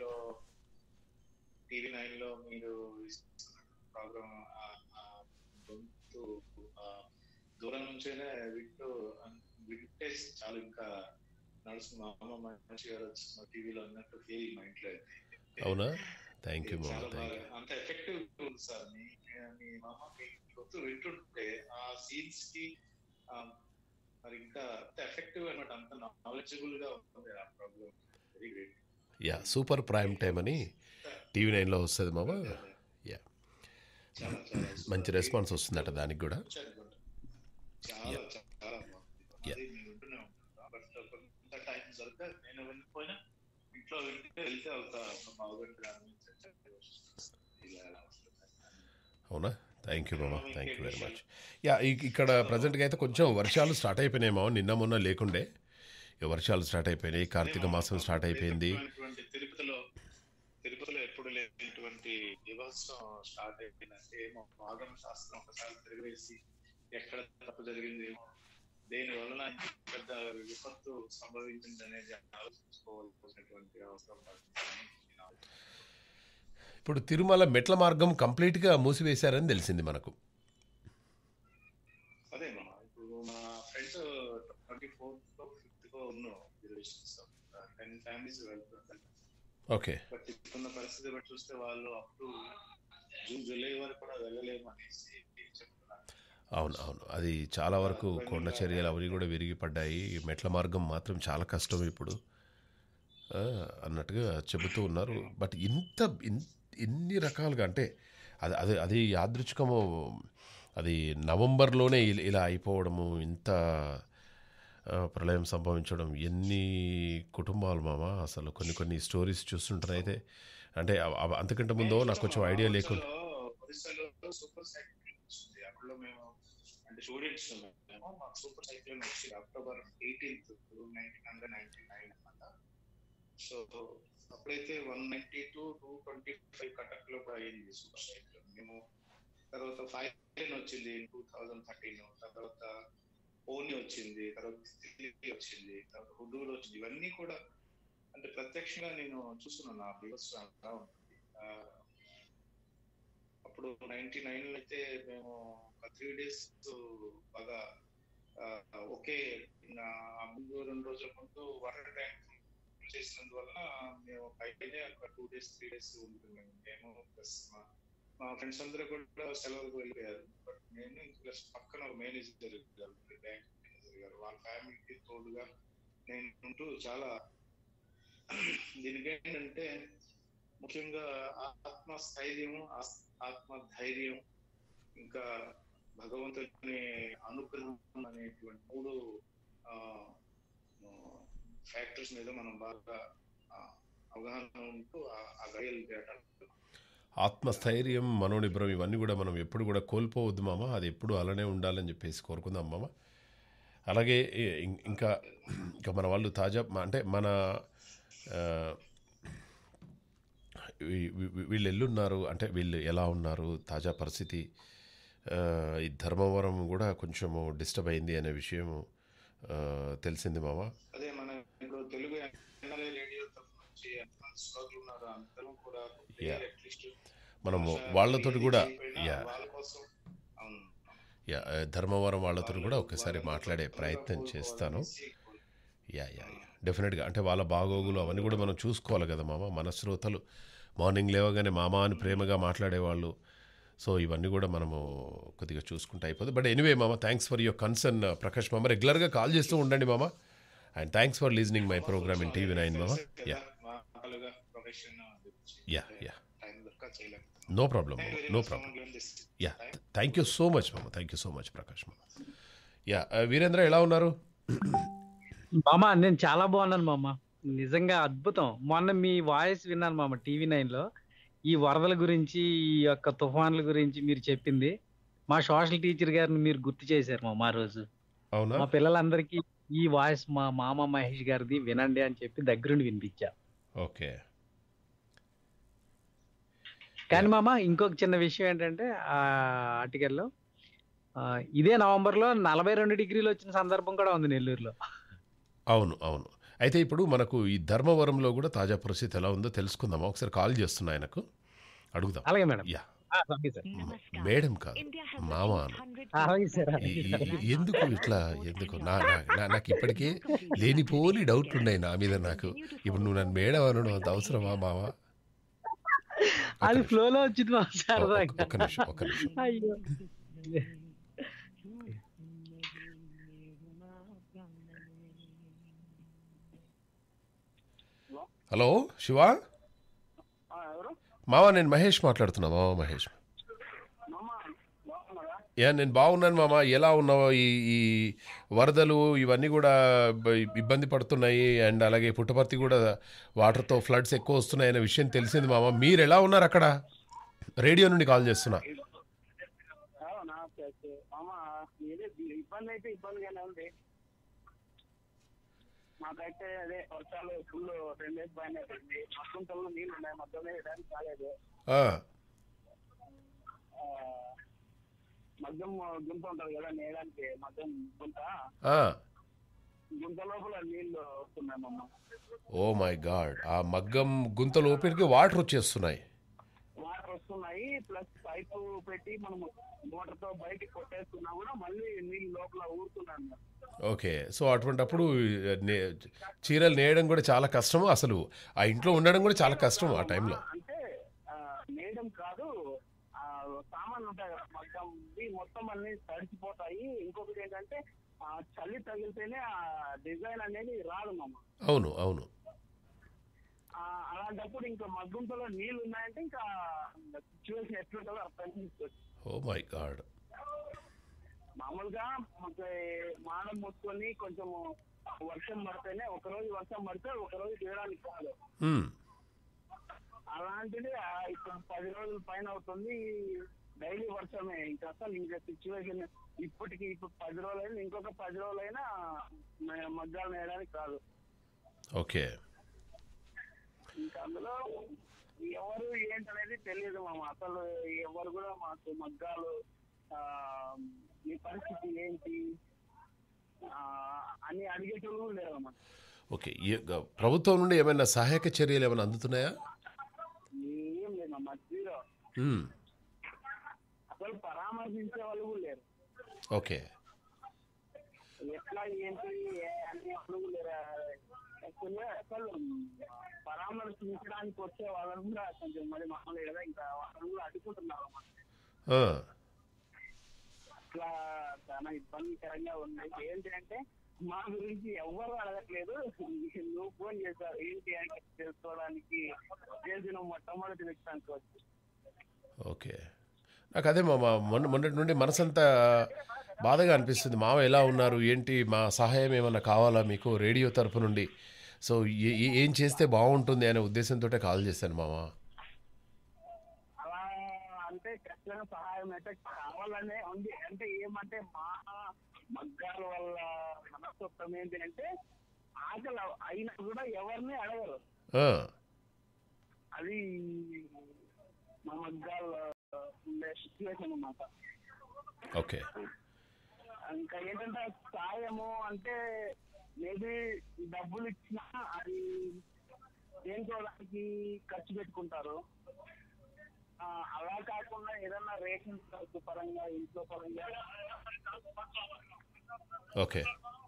Speaker 7: టీవీ నైన్ లో మీరు ప్రోగ్రామ్ గొంతు ఆ, దూరం నుంచేనే వింటూ వింటే చాలు ఇంకా నడుస్తుంది మా అమ్మ మంచి గారు వచ్చిన టీవీలో అన్నట్టు ఫీల్ మా ఇంట్లో అయితే.
Speaker 1: అవునా థ్యాంక్ యూ మామ
Speaker 7: చాలా
Speaker 1: థ్యాంక్
Speaker 7: బాగా
Speaker 1: యూ
Speaker 7: అంత ఎఫెక్టివ్ ఉంది సార్ మీ మీ మామ మీ గొంతు వింటుంటే ఆ సీన్స్ కి ఆ, మరి ఇంకా అంత ఎఫెక్టివ్ అనమాట అంత నాలెడ్జబుల్ గా ఉంది ఆ programme very great
Speaker 1: ya super prime time అని టీవీ నైన్లో వస్తుంది మామ యా
Speaker 7: చాలా చాలా
Speaker 1: మంచి రెస్పాన్స్ వస్తుందట దానికి కూడా
Speaker 7: చాలా
Speaker 1: Yeah.
Speaker 7: చాలా బాగుంది
Speaker 1: Yeah.
Speaker 7: అది నేను వింటూనే ఉంటాను బట్ కొంత టైం దొరక నేను వెళ్ళిపోయినా ఇంట్లో వెళ్తే వెళ్తే అవుతా బాగుంటుంది ఇలా ఎలా వస్తుంది
Speaker 1: అవునా థ్యాంక్ యూ మామ thank you very much ya ఇక్- ఇక్కడ ప్రజెంట్గా అయితే కొంచెం వర్షాలు స్టార్ట్ అయిపోయినాయి మామ నిన్న మొన్న లేకుండే ఇక వర్షాలు స్టార్ట్ అయిపోయినాయి కార్తీక మాసం స్టార్ట్ అయిపోయింది
Speaker 7: పవిత్రమైనటువంటి తిరుపతిలో ఇటువంటి దివసం స్టార్ట్ అయిపోయిందంటే ఏమో ఆగమ శాస్త్రం ఒకసారి తిరిగేసి ఎక్కడ తప్పు జరిగింది దేని వలన ఇంత పెద్ద విపత్తు సంభవించింది అనేది ఆలోచించుకోవాల్సినటువంటి అవసరం పడుతుంది.
Speaker 1: ఇప్పుడు తిరుమల మెట్ల మార్గం కంప్లీట్గా మూసివేశారని తెలిసింది మనకు
Speaker 7: అదే మా ఇప్పుడు మా ఫ్రెండ్స్ ట్వంటీ ఫోర్త్ ఫిఫ్త్ లో ఉన్నాం రిజర్వేషన్స్ టెన్ ఫ్యామిలీస్ వెళ్తున్నారు
Speaker 1: ఓకే
Speaker 7: బట్ ఇప్పుడున్న పరిస్థితి బట్టి చూస్తే వాళ్ళు అప్ టు జూన్ జూలై వరకు కూడా వెళ్ళలేము అనేసి చెప్తున్నారు
Speaker 1: అవును అవును అది చాలా వరకు కొండ చర్యలు అవన్నీ కూడా విరిగిపడ్డాయి ఈ మెట్ల మార్గం మాత్రం చాలా కష్టం ఇప్పుడు ఆ, అన్నట్టుగా చెబుతూ ఉన్నారు బట్ ఇంత ఇన్- ఇన్ని రకాలుగా అంటే అది అది అది యాదృచ్ఛికము అది నవంబర్లోనే ఇ- ఇలా అయిపోవడము ఇంత ఆ, ప్రళయం సంభవించడం ఎన్ని కుటుంబాలు మామ అసలు కొన్ని కొన్ని స్టోరీస్ చూస్తుంటారైతే అంటే అవ- అవ- అంతకంటే ముందో నాకు కొంచెం ఐడియా లేకుండా
Speaker 7: ఒరిస్సాలో సూపర్ సైక్లోన్ వచ్చింది అప్పుడు మేము అంటే స్టూడెంట్స్ మేము మాకు సూపర్ సైక్లోన్ వచ్చింది October eighteenth nineteen hundred ninety nine అనమాట సో అప్పుడైతే one ninety to two twenty five Cuttack లో కూడా అయింది సూపర్ సైక్లోన్ మేము తర్వాత ఫైవ్ వచ్చింది టూ థౌజండ్ థర్టీన్ తర్వాత ఓని వచ్చింది తర్వాత తిత్లీ వచ్చింది తర్వాత హుడూరు వచ్చింది ఇవన్నీ కూడా అంటే ప్రత్యక్షంగా నేను చూస్తున్నాను నా వ్యూస్ అలా ఉంటుంది ఆ, అప్పుడు నైన్టీ నైన్ లో అయితే మేము ఒక త్రీ డేస్ బాగా ఆ, ఒకే నా ముందు రెండు రోజుల ముందు వాటర్ ట్యాంక్ చేసినందువల్ల మేము పైనే ఒక టూ డేస్ త్రీ డేస్ ఉంటున్నాము మేము ప్లస్ మా మా ఫ్రెండ్స్ అందరూ కూడా సెలవులకు వెళ్ళిపోయారు బట్ నేను ప్లస్ పక్కన ఒక మేనేజర్ గారు బ్యాంక్ మేనేజర్ గారు వాళ్ళ ఫ్యామిలీకి తోడుగా నేను ఉంటూ చాలా దీనికి ఏంటంటే ముఖ్యంగా ఆత్మ స్థైర్యము ఆస్- ఆత్మ ధైర్యం ఇంకా భగవంతుని అనుగ్రహం అనేటువంటి మూడు ఫ్యాక్టర్స్ మీద మనం బాగా ఆ, అవగాహన ఉంటూ ఆ- ఆ గడియలు చేయటం
Speaker 1: ఆత్మస్థైర్యం మనోనిబ్రం ఇవన్నీ కూడా మనం ఎప్పుడు కూడా కోల్పోవద్దు మామ అది ఎప్పుడు అలానే ఉండాలని చెప్పేసి కోరుకుందాం మామ అలాగే ఇ- ఇం- ఇంకా ఇంకా మన వాళ్ళు తాజా మ- అంటే మన ఆ, వీ- వీ- వీళ్ళు ఎల్లున్నారు అంటే వీళ్ళు ఎలా ఉన్నారు తాజా పరిస్థితి ఆ, ఈ ధర్మవరం కూడా కొంచెము డిస్టర్బ్ అయింది అనే విషయం ఆ, తెలిసింది మామ
Speaker 7: అదే మన ఇప్పుడు తెలుగు ఎన్ఆర్ఐ రేడియో తరఫు నుంచి ఎంతమంది శ్రోతలు ఉన్నారు అందరూ కూడా
Speaker 1: Yeah.
Speaker 7: అట్లీస్ట్
Speaker 1: మనము వాళ్ళతోటి కూడా యా
Speaker 7: వాళ్ళ కోసం అవును
Speaker 1: యా ఆ, ధర్మవరం వాళ్ళతో కూడా ఒకసారి మాట్లాడే ప్రయత్నం చేస్తాను యా యా యా డెఫినెట్గా అంటే వాళ్ళ బాగోగులు అవన్నీ కూడా మనం చూసుకోవాలి కదా మామ మన శ్రోతలు మార్నింగ్ లేవగానే మామ అని ప్రేమగా మాట్లాడేవాళ్ళు సో ఇవన్నీ కూడా మనము కొద్దిగా చూసుకుంటే అయిపోతుంది బట్ ఎనీవే మామ thanks for your concern Prakash మామ రెగ్యులర్గా కాల్ చేస్తూ ఉండండి మామ and thanks for listening my programme in TV nine మామ యా
Speaker 7: మామూలుగా ప్రొఫెషన్
Speaker 1: యా యా
Speaker 7: టైం దొరక చేయలేము
Speaker 1: no problem no problem ya thank you so much మామ thank you so much Prakash మామ యా వీరేంద్ర ఎలా ఉన్నారు
Speaker 8: మామ నేను చాలా బాగున్నాను మామ నిజంగా అద్భుతం మొన్న మీ వాయిస్ విన్నాను మామ టీవీ నైన్ లో ఈ వరదల గురించి ఈ యొక్క తుఫాన్ల గురించి మీరు చెప్పింది మా సోషల్ టీచర్ గారిని మీరు గుర్తు చేశారు మామ ఆ రోజు
Speaker 1: అవునా
Speaker 8: మా పిల్లలందరికీ ఈ వాయిస్ మా మామ మహేష్ గారిది వినండి అని చెప్పి దగ్గరుండి వినిపించా
Speaker 1: ఓకే
Speaker 8: కానీ మామ ఇంకొక చిన్న విషయం ఏంటంటే ఆ ఆర్టికల్లో ఆ, ఇదే నవంబర్ లో నలభై రెండు డిగ్రీలు వచ్చిన సందర్భం కూడా ఉంది నెల్లూరులో
Speaker 1: అవును అవును అయితే ఇప్పుడు మనకు ఈ ధర్మవరంలో కూడా తాజా పరిస్థితి ఎలా ఉందో తెలుసుకుందామా ఒకసారి కాల్ చేస్తున్నా ఆయనకు అడుగుదాం
Speaker 8: అలాగే మేడం
Speaker 1: యా
Speaker 8: ఆ, అలాగే సార్
Speaker 1: మేడం కాదు మామ అను.
Speaker 8: అలాగే సార్
Speaker 1: ఈ- ఈ- ఎందుకు ఇట్లా ఎందుకు నా నా- నా- నాకు ఇప్పటికే లేనిపోని డౌట్లు ఉన్నాయి నా మీద నాకు ఇప్పుడు నువ్వు నన్ను మేడం అనడం అంత అవసరమా మామ ఒక్క
Speaker 8: అది
Speaker 1: నిమిషం.
Speaker 8: ఫ్లో లో వచ్చింది మా సార్
Speaker 1: ఒక్క- ఒక్క నిమిషం ఒక్క నిమిషం
Speaker 8: అయ్యో
Speaker 1: హలో శివ మామ నేను మహేష్ మాట్లాడుతున్నా మామ మహేష్ యా నేను బాగున్నాను మామ ఎలా ఉన్నావు ఈ ఈ వరదలు ఇవన్నీ కూడా బ- ఇబ్బంది పడుతున్నాయి అండ్ అలాగే పుట్టపర్తి కూడా వాటర్తో ఫ్లడ్స్ ఎక్కువ వస్తున్నాయి అనే విషయం తెలిసింది మామ మీరు ఎలా ఉన్నారు అక్కడ రేడియో నుండి కాల్ చేస్తున్నా
Speaker 3: అవునా ఓకే ఓకే మామ ఏదో ఇబ్బంది అయితే ఇబ్బందిగానే ఉంది మాకైతే అదే వర్షాలు ఫుల్ టెన్ డేస్ పైన పడింది మస్తుంతల్లో నీళ్ళు ఉన్నాయి మొత్తం వేయడానికి కాలేదు
Speaker 1: ఆ,
Speaker 3: ఆ, మగ్గం గుంత ఉంటది కదా నేయడానికి మగ్గం గుంత
Speaker 1: ఆ.
Speaker 3: గుంత లోపల నీళ్లు వస్తున్నాయి మమ్మ
Speaker 1: ఓ మై గాడ్ ఆ మగ్గం గుంత లోపలికి వాటర్ వచ్చేస్తున్నాయి
Speaker 3: వాటర్ వస్తున్నాయి ప్లస్ పైపు పెట్టి మనం మోటార్ తో బయటికి కొట్టేస్తున్నా కూడా మళ్ళీ నీళ్ళు లోపల ఊరుతున్నాయి అన్నమాట.
Speaker 1: ఓకే సో అటువంటప్పుడు నే- చీరలు నేయడం కూడా చాలా కష్టము అసలు ఆ ఇంట్లో ఉండడం కూడా చాలా కష్టం ఆ టైంలో
Speaker 3: అంటే ఆ, నేయడం కాదు ఆ సామాన్లు ఉంటాయి కదా మొత్తం ఇవి మొత్తం అన్ని తడిచిపోతాయి ఇంకొకటి ఏంటంటే ఆ చలి తగిలితేనే ఆ డిజైన్ అనేది రాదు మామ
Speaker 1: అవును అవును
Speaker 3: ఆ, అలాంటప్పుడు ఇంకా మగ్గుంతలో నీళ్లు ఉన్నాయంటే ఇంకా సిచ్యువేషన్ ఎట్లుంటుందో అర్థం చేసుకోవచ్చు
Speaker 1: ఓ మై గాడ్
Speaker 3: మామూలుగా మనకి మానం మూసుకొని కొంచెం వర్షం పడితేనే ఒక రోజు వర్షం పడితే ఒక రోజు తీయడానికి కాదు అలాంటిది ఆ ఇప్పుడు పది రోజుల పైన అవుతుంది డైలీ వర్షమే ఇంకా అసలు ఇంకా సిచ్యువేషన్ ఇప్పటికి ఇప్పుడు పది రోజులైనా ఇంకొక పది రోజులైనా మ- మగ్గాలు నేయడానికి కాదు
Speaker 1: ఓకే
Speaker 3: ఇంకా అందులో ఎవరు ఏంటనేది తెలియదు మామ అసలు ఎవరు కూడా మాకు మగ్గాలు ఆ, మీ పరిస్థితి ఏంటి ఆ, అని అడిగేటోళ్ళు లేరు అన్నమాట
Speaker 1: ఓకే ఏ- గ- ప్రభుత్వం నుండి ఏమైనా సహాయక చర్యలు ఏమైనా అందుతున్నాయా
Speaker 3: ఏం లేదు అమ్మా జీరో
Speaker 1: మ్మ్.
Speaker 3: అసలు పరామర్శించే వాళ్ళు కూడా లేరు
Speaker 1: ఓకే
Speaker 3: ఎట్లా ఏంటి ఏ- అని అప్పుడు కూడా లేరు యాక్చువల్గా అసలు పరామర్శించడానికి వచ్చే వాళ్ళని కూడా కొంచెం మరి మామూలు కదా ఇంకా వాళ్ళని కూడా అడ్డుకుంటున్నారు అన్నమాట
Speaker 1: ఆ,
Speaker 3: అట్లా చాలా ఇబ్బందికరంగా ఉంది ఏంటి అంటే మా గురించి ఎవరు అడగట్లేదు నువ్వు ఫోన్ చేశావు ఏంటి అని తెలుసుకోవడానికి చేసిన మొట్టమొదటి వ్యక్తి అనుకోవచ్చు
Speaker 1: ఓకే నాకు అదే మా మా- మొన్న మొన్నటి నుండి మనసంతా బాధగా అనిపిస్తుంది మామ ఎలా ఉన్నారు ఏంటి మా సహాయం ఏమైనా కావాలా మీకు రేడియో తరపు నుండి సో ఏ- ఏ- ఏం చేస్తే బాగుంటుంది అనే ఉద్దేశంతో కాల్ చేశాను మామ
Speaker 3: అలా అంటే ఖచ్చితంగా సహాయం అయితే కావాలనే ఉంది అంటే ఏమంటే మా మగ్గాల వల్ల మనస్తత్వం ఏంటి అంటే ఆకలి అయినా కూడా ఎవరిని అడగరు
Speaker 1: ఆ,
Speaker 3: అది మా మగ్గాల ఉండే సిచ్యువేషన్ అన్నమాట
Speaker 1: ఓకే
Speaker 3: ఇంకా ఏంటంటే సాయము అంటే మేబీ డబ్బులు ఇచ్చినా అది దేనికోవడానికి ఖర్చు పెట్టుకుంటారు ఆ, అలా కాకుండా ఏదన్నా రేషన్ సరుకు పరంగా ఇంట్లో పరంగా
Speaker 1: ఓకే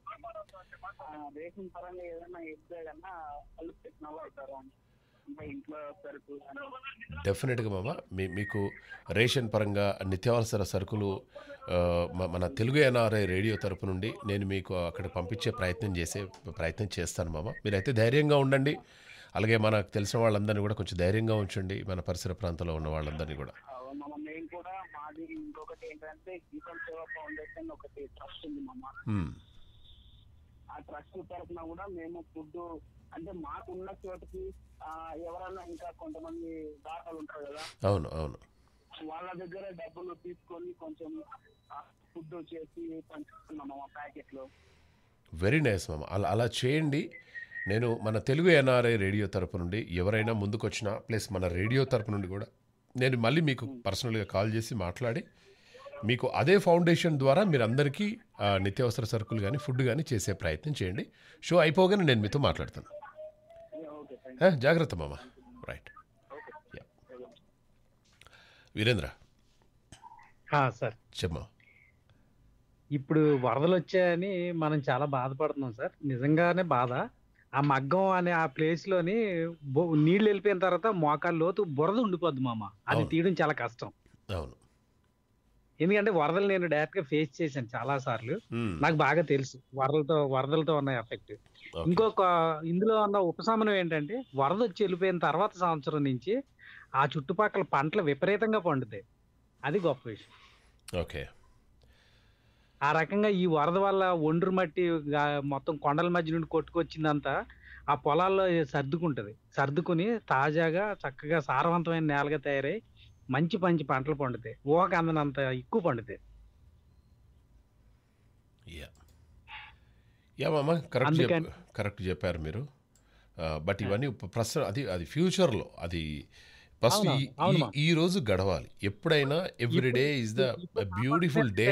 Speaker 3: ఆ, రేషన్ పరంగా ఏదన్నా ఇస్తే కన్నా వాళ్ళు పెట్టిన అవుతారు అని ఇంకా ఇంట్లో సరుకు కానీ
Speaker 1: డెఫినెట్గా మామ మీ మీకు రేషన్ పరంగా నిత్యావసర సరుకులు ఆ, మ- మన తెలుగు ఎన్ఆర్ఐ రేడియో తరపు నుండి నేను మీకు అక్కడ పంపించే ప్రయత్నం చేసే ప్రయత్నం చేస్తాను మామ మీరైతే ధైర్యంగా ఉండండి అలాగే మనకు తెలిసిన వాళ్ళందరినీ కూడా కొంచెం ధైర్యంగా ఉంచండి మన పరిసర ప్రాంతంలో ఉన్న వాళ్ళందరినీ కూడా
Speaker 3: అవును మామ మేము కూడా మాది ఇంకొకటి ఏంటంటే గీతం సేవ ఫౌండేషన్ ఒకటి ట్రస్ట్ ఉంది మామ
Speaker 1: మ్మ్.
Speaker 3: ఆ ట్రస్ట్ తరఫున కూడా మేము ఫుడ్ అంటే మాకున్న చోటుకి ఆ, ఎవరన్నా ఇంకా కొంతమంది దాతలు ఉంటారు కదా
Speaker 1: అవును అవును
Speaker 3: వాళ్ళ దగ్గర డబ్బులు తీసుకొని కొంచెం ఫుడ్ చేసి పంచుతున్నాము మా ప్యాకెట్లు
Speaker 1: వెరీ నైస్ మామ అలా అలా చేయండి నేను మన తెలుగు ఎన్ఆర్ఐ రేడియో తరపు నుండి ఎవరైనా ముందుకొచ్చినా ప్లస్ మన రేడియో తరపు నుండి కూడా నేను మళ్ళీ మీకు పర్సనల్గా కాల్ చేసి మాట్లాడి మీకు అదే ఫౌండేషన్ ద్వారా మీరు అందరికీ ఆ, నిత్యావసర సరుకులు కానీ ఫుడ్ కానీ చేసే ప్రయత్నం చేయండి షో అయిపోగానే నేను మీతో మాట్లాడతాను
Speaker 3: ఓకే థ్యాంక్
Speaker 1: ఆ, జాగ్రత్త మామ రైట్ యా. వీరేంద్ర
Speaker 8: ఆ, సార్
Speaker 1: చెప్పమా
Speaker 8: ఇప్పుడు వరదలు వచ్చాయని మనం చాలా బాధపడుతున్నాం సార్ నిజంగానే బాధ ఆ మగ్గం అనే ఆ ప్లేస్ లోని బొ- నీళ్లు వెళ్ళిపోయిన తర్వాత మోకాళ్ళ లోతు బురద ఉండిపోద్ది మామ అది
Speaker 1: అవును.
Speaker 8: తీయడం చాలా కష్టం
Speaker 1: అవును
Speaker 8: ఎందుకంటే వరదలు నేను డైరెక్ట్ గా ఫేస్ చేశాను చాలా సార్లు
Speaker 1: మ్మ్.
Speaker 8: నాకు బాగా తెలుసు వరదలతో వరదలతో ఉన్న ఎఫెక్ట్
Speaker 1: ఓకే.
Speaker 8: ఇంకొక ఇందులో ఉన్న ఉపశమనం ఏంటంటే వరద వచ్చి వెళ్ళిపోయిన తర్వాత సంవత్సరం నుంచి ఆ చుట్టుపక్కల పంటలు విపరీతంగా పండుతాయి అది గొప్ప విషయం
Speaker 1: ఓకే
Speaker 8: ఆ రకంగా ఈ వరద వల్ల ఒండ్రు మట్టి గా- మొత్తం కొండల మధ్య నుండి కొట్టుకొచ్చిందంతా ఆ పొలాల్లో సర్దుకుంటది సర్దుకుని తాజాగా చక్కగా సారవంతమైన నేలగా తయారై మంచి మంచి పంటలు పండుతాయి ఊహకు అందనంత ఎక్కువ పండుతాయి
Speaker 1: యా యా మామ కరెక్ట్
Speaker 8: అందుకని-
Speaker 1: చెప్ప- కరెక్ట్ చెప్పారు మీరు ఆ, బట్ ఇవన్నీ ప- ప్రస్తుతం అది అది ఫ్యూచర్లో అది ఫస్ట్
Speaker 8: అవునా?
Speaker 1: ఈ-
Speaker 8: అవును
Speaker 1: ఈ-
Speaker 8: మా.
Speaker 1: ఈ రోజు గడవాలి ఎప్పుడైనా every day is the beautiful day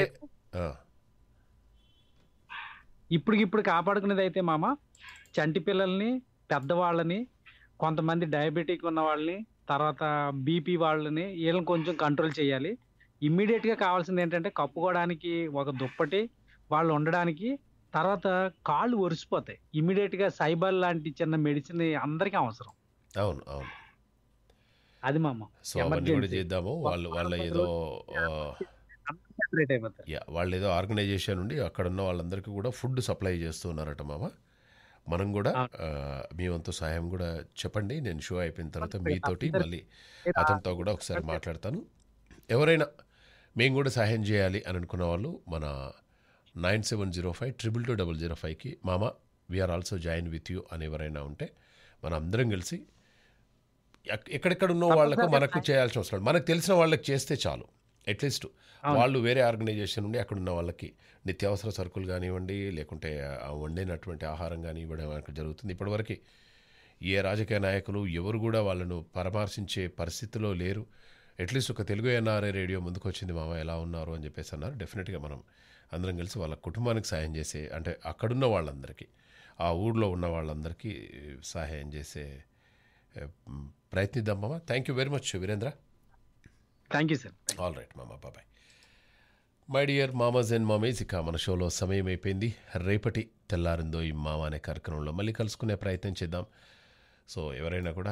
Speaker 8: ఇప్పటికిప్పుడు కాపాడుకునేది అయితే మామ చంటి పిల్లల్ని పెద్దవాళ్ళని కొంతమంది డయాబెటిక్ ఉన్న వాళ్ళని తర్వాత బీపీ వాళ్ళని వీళ్ళని కొంచెం కంట్రోల్ చేయాలి ఇమ్మీడియట్ గా కావాల్సింది ఏంటంటే కప్పుకోవడానికి ఒక దుప్పటి వాళ్ళు ఉండడానికి తర్వాత కాళ్ళు ఒరిసిపోతాయి ఇమ్మీడియట్ గా సైబర్ లాంటి చిన్న మెడిసిన్ అందరికీ అవసరం
Speaker 1: అవును అవును
Speaker 8: అది మామ
Speaker 1: సో అవన్నీ కూడా
Speaker 8: Emergency.
Speaker 1: చేద్దాము వాళ్ళు వాళ్ళ ఏదో ఆ,
Speaker 8: సెపరేట్ అయిపోతాయి
Speaker 1: యా వాళ్ళు ఏదో ఆర్గనైజేషన్ ఉండి అక్కడ ఉన్న వాళ్ళందరికీ కూడా ఫుడ్ సప్లై చేస్తున్నారట మామ మనం కూడా
Speaker 8: ఆ.
Speaker 1: ఆ, మీ వంతు సహాయం కూడా చెప్పండి నేను షో అయిపోయిన తర్వాత
Speaker 8: తప్పకుండా,
Speaker 1: మీతోటి
Speaker 8: అందరికీ.
Speaker 1: మళ్ళీ అతనితో కూడా ఒకసారి మాట్లాడతాను ఎవరైనా మేము కూడా సహాయం చేయాలి అని అనుకున్న వాళ్ళు మన nine seven zero five triple two double zero ఫైవ్కి మామ we are also join with you అని ఎవరైనా ఉంటే మన అందరం కలిసి ఎక్- ఎక్కడెక్కడ ఉన్న వాళ్ళకు మనకు చేయాల్సిన అవసరం లేదు. మనకు తెలిసిన వాళ్ళకి చేస్తే చాలు అట్లీస్ట్
Speaker 8: అవును.
Speaker 1: వాళ్ళు వేరే ఆర్గనైజేషన్ నుండి అక్కడ ఉన్న వాళ్ళకి నిత్యావసర సరుకులు కానివ్వండి లేకుంటే ఆ వండినటువంటి ఆహారం కానీ ఇవ్వడం అక్కడ జరుగుతుంది ఇప్పటివరకు ఏ రాజకీయ నాయకులు ఎవరు కూడా వాళ్ళను పరామర్శించే పరిస్థితిలో లేరు అట్లీస్ట్ ఒక తెలుగు ఎన్ఆర్ఐ రేడియో ముందుకు వచ్చింది మామ ఎలా ఉన్నారు అని చెప్పేసి అన్నారు డెఫినెట్గా మనం అందరం కలిసి వాళ్ళ కుటుంబానికి సాయం చేసే అంటే అక్కడున్న వాళ్ళందరికీ ఆ ఊళ్ళో ఉన్న వాళ్ళందరికీ సహాయం చేసే ఏ, మ్, ప్రయత్నిద్దాం మామ thank you very much Virendra
Speaker 8: thank you sir
Speaker 1: all right మామ బాబాయ్ మై డియర్ మామాజ్ అండ్ మామీస్ ఇక మన షోలో సమయం అయిపోయింది రేపటి తెల్లారిందో ఈ మామ అనే కార్యక్రమంలో మళ్ళీ కలుసుకునే ప్రయత్నం చేద్దాం సో ఎవరైనా కూడా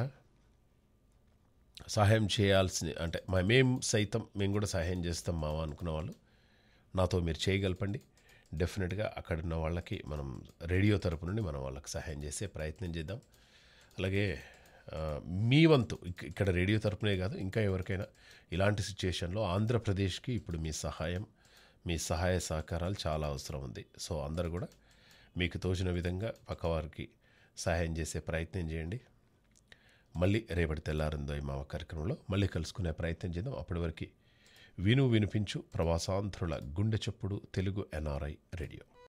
Speaker 1: సహాయం చేయాల్సిన అంటే మా మేము సైతం మేము కూడా సహాయం చేస్తాం మామ అనుకున్న వాళ్ళు నాతో మీరు చేయగలపండి డెఫినెట్గా అక్కడ ఉన్న వాళ్ళకి మనం రేడియో తరపు నుండి మనం వాళ్ళకి సహాయం చేసే ప్రయత్నం చేద్దాం అలాగే ఆ, మీ వంతు ఇక్- ఇక్కడ రేడియో తరపునే కాదు ఇంకా ఎవరికైనా ఇలాంటి సిచ్యుయేషన్లో ఆంధ్రప్రదేశ్కి ఇప్పుడు మీ సహాయం మీ సహాయ సహకారాలు చాలా అవసరం ఉంది సో అందరూ కూడా మీకు తోచిన విధంగా పక్కవారికి సహాయం చేసే ప్రయత్నం చేయండి మళ్ళీ రేపటి తెల్లారిందో ఈ మావ కార్యక్రమంలో మళ్ళీ కలుసుకునే ప్రయత్నం చేద్దాం అప్పటి వరకు విను వినిపించు ప్రవాసాంధ్రుల గుండె చప్పుడు తెలుగు ఎన్ఆర్ఐ రేడియో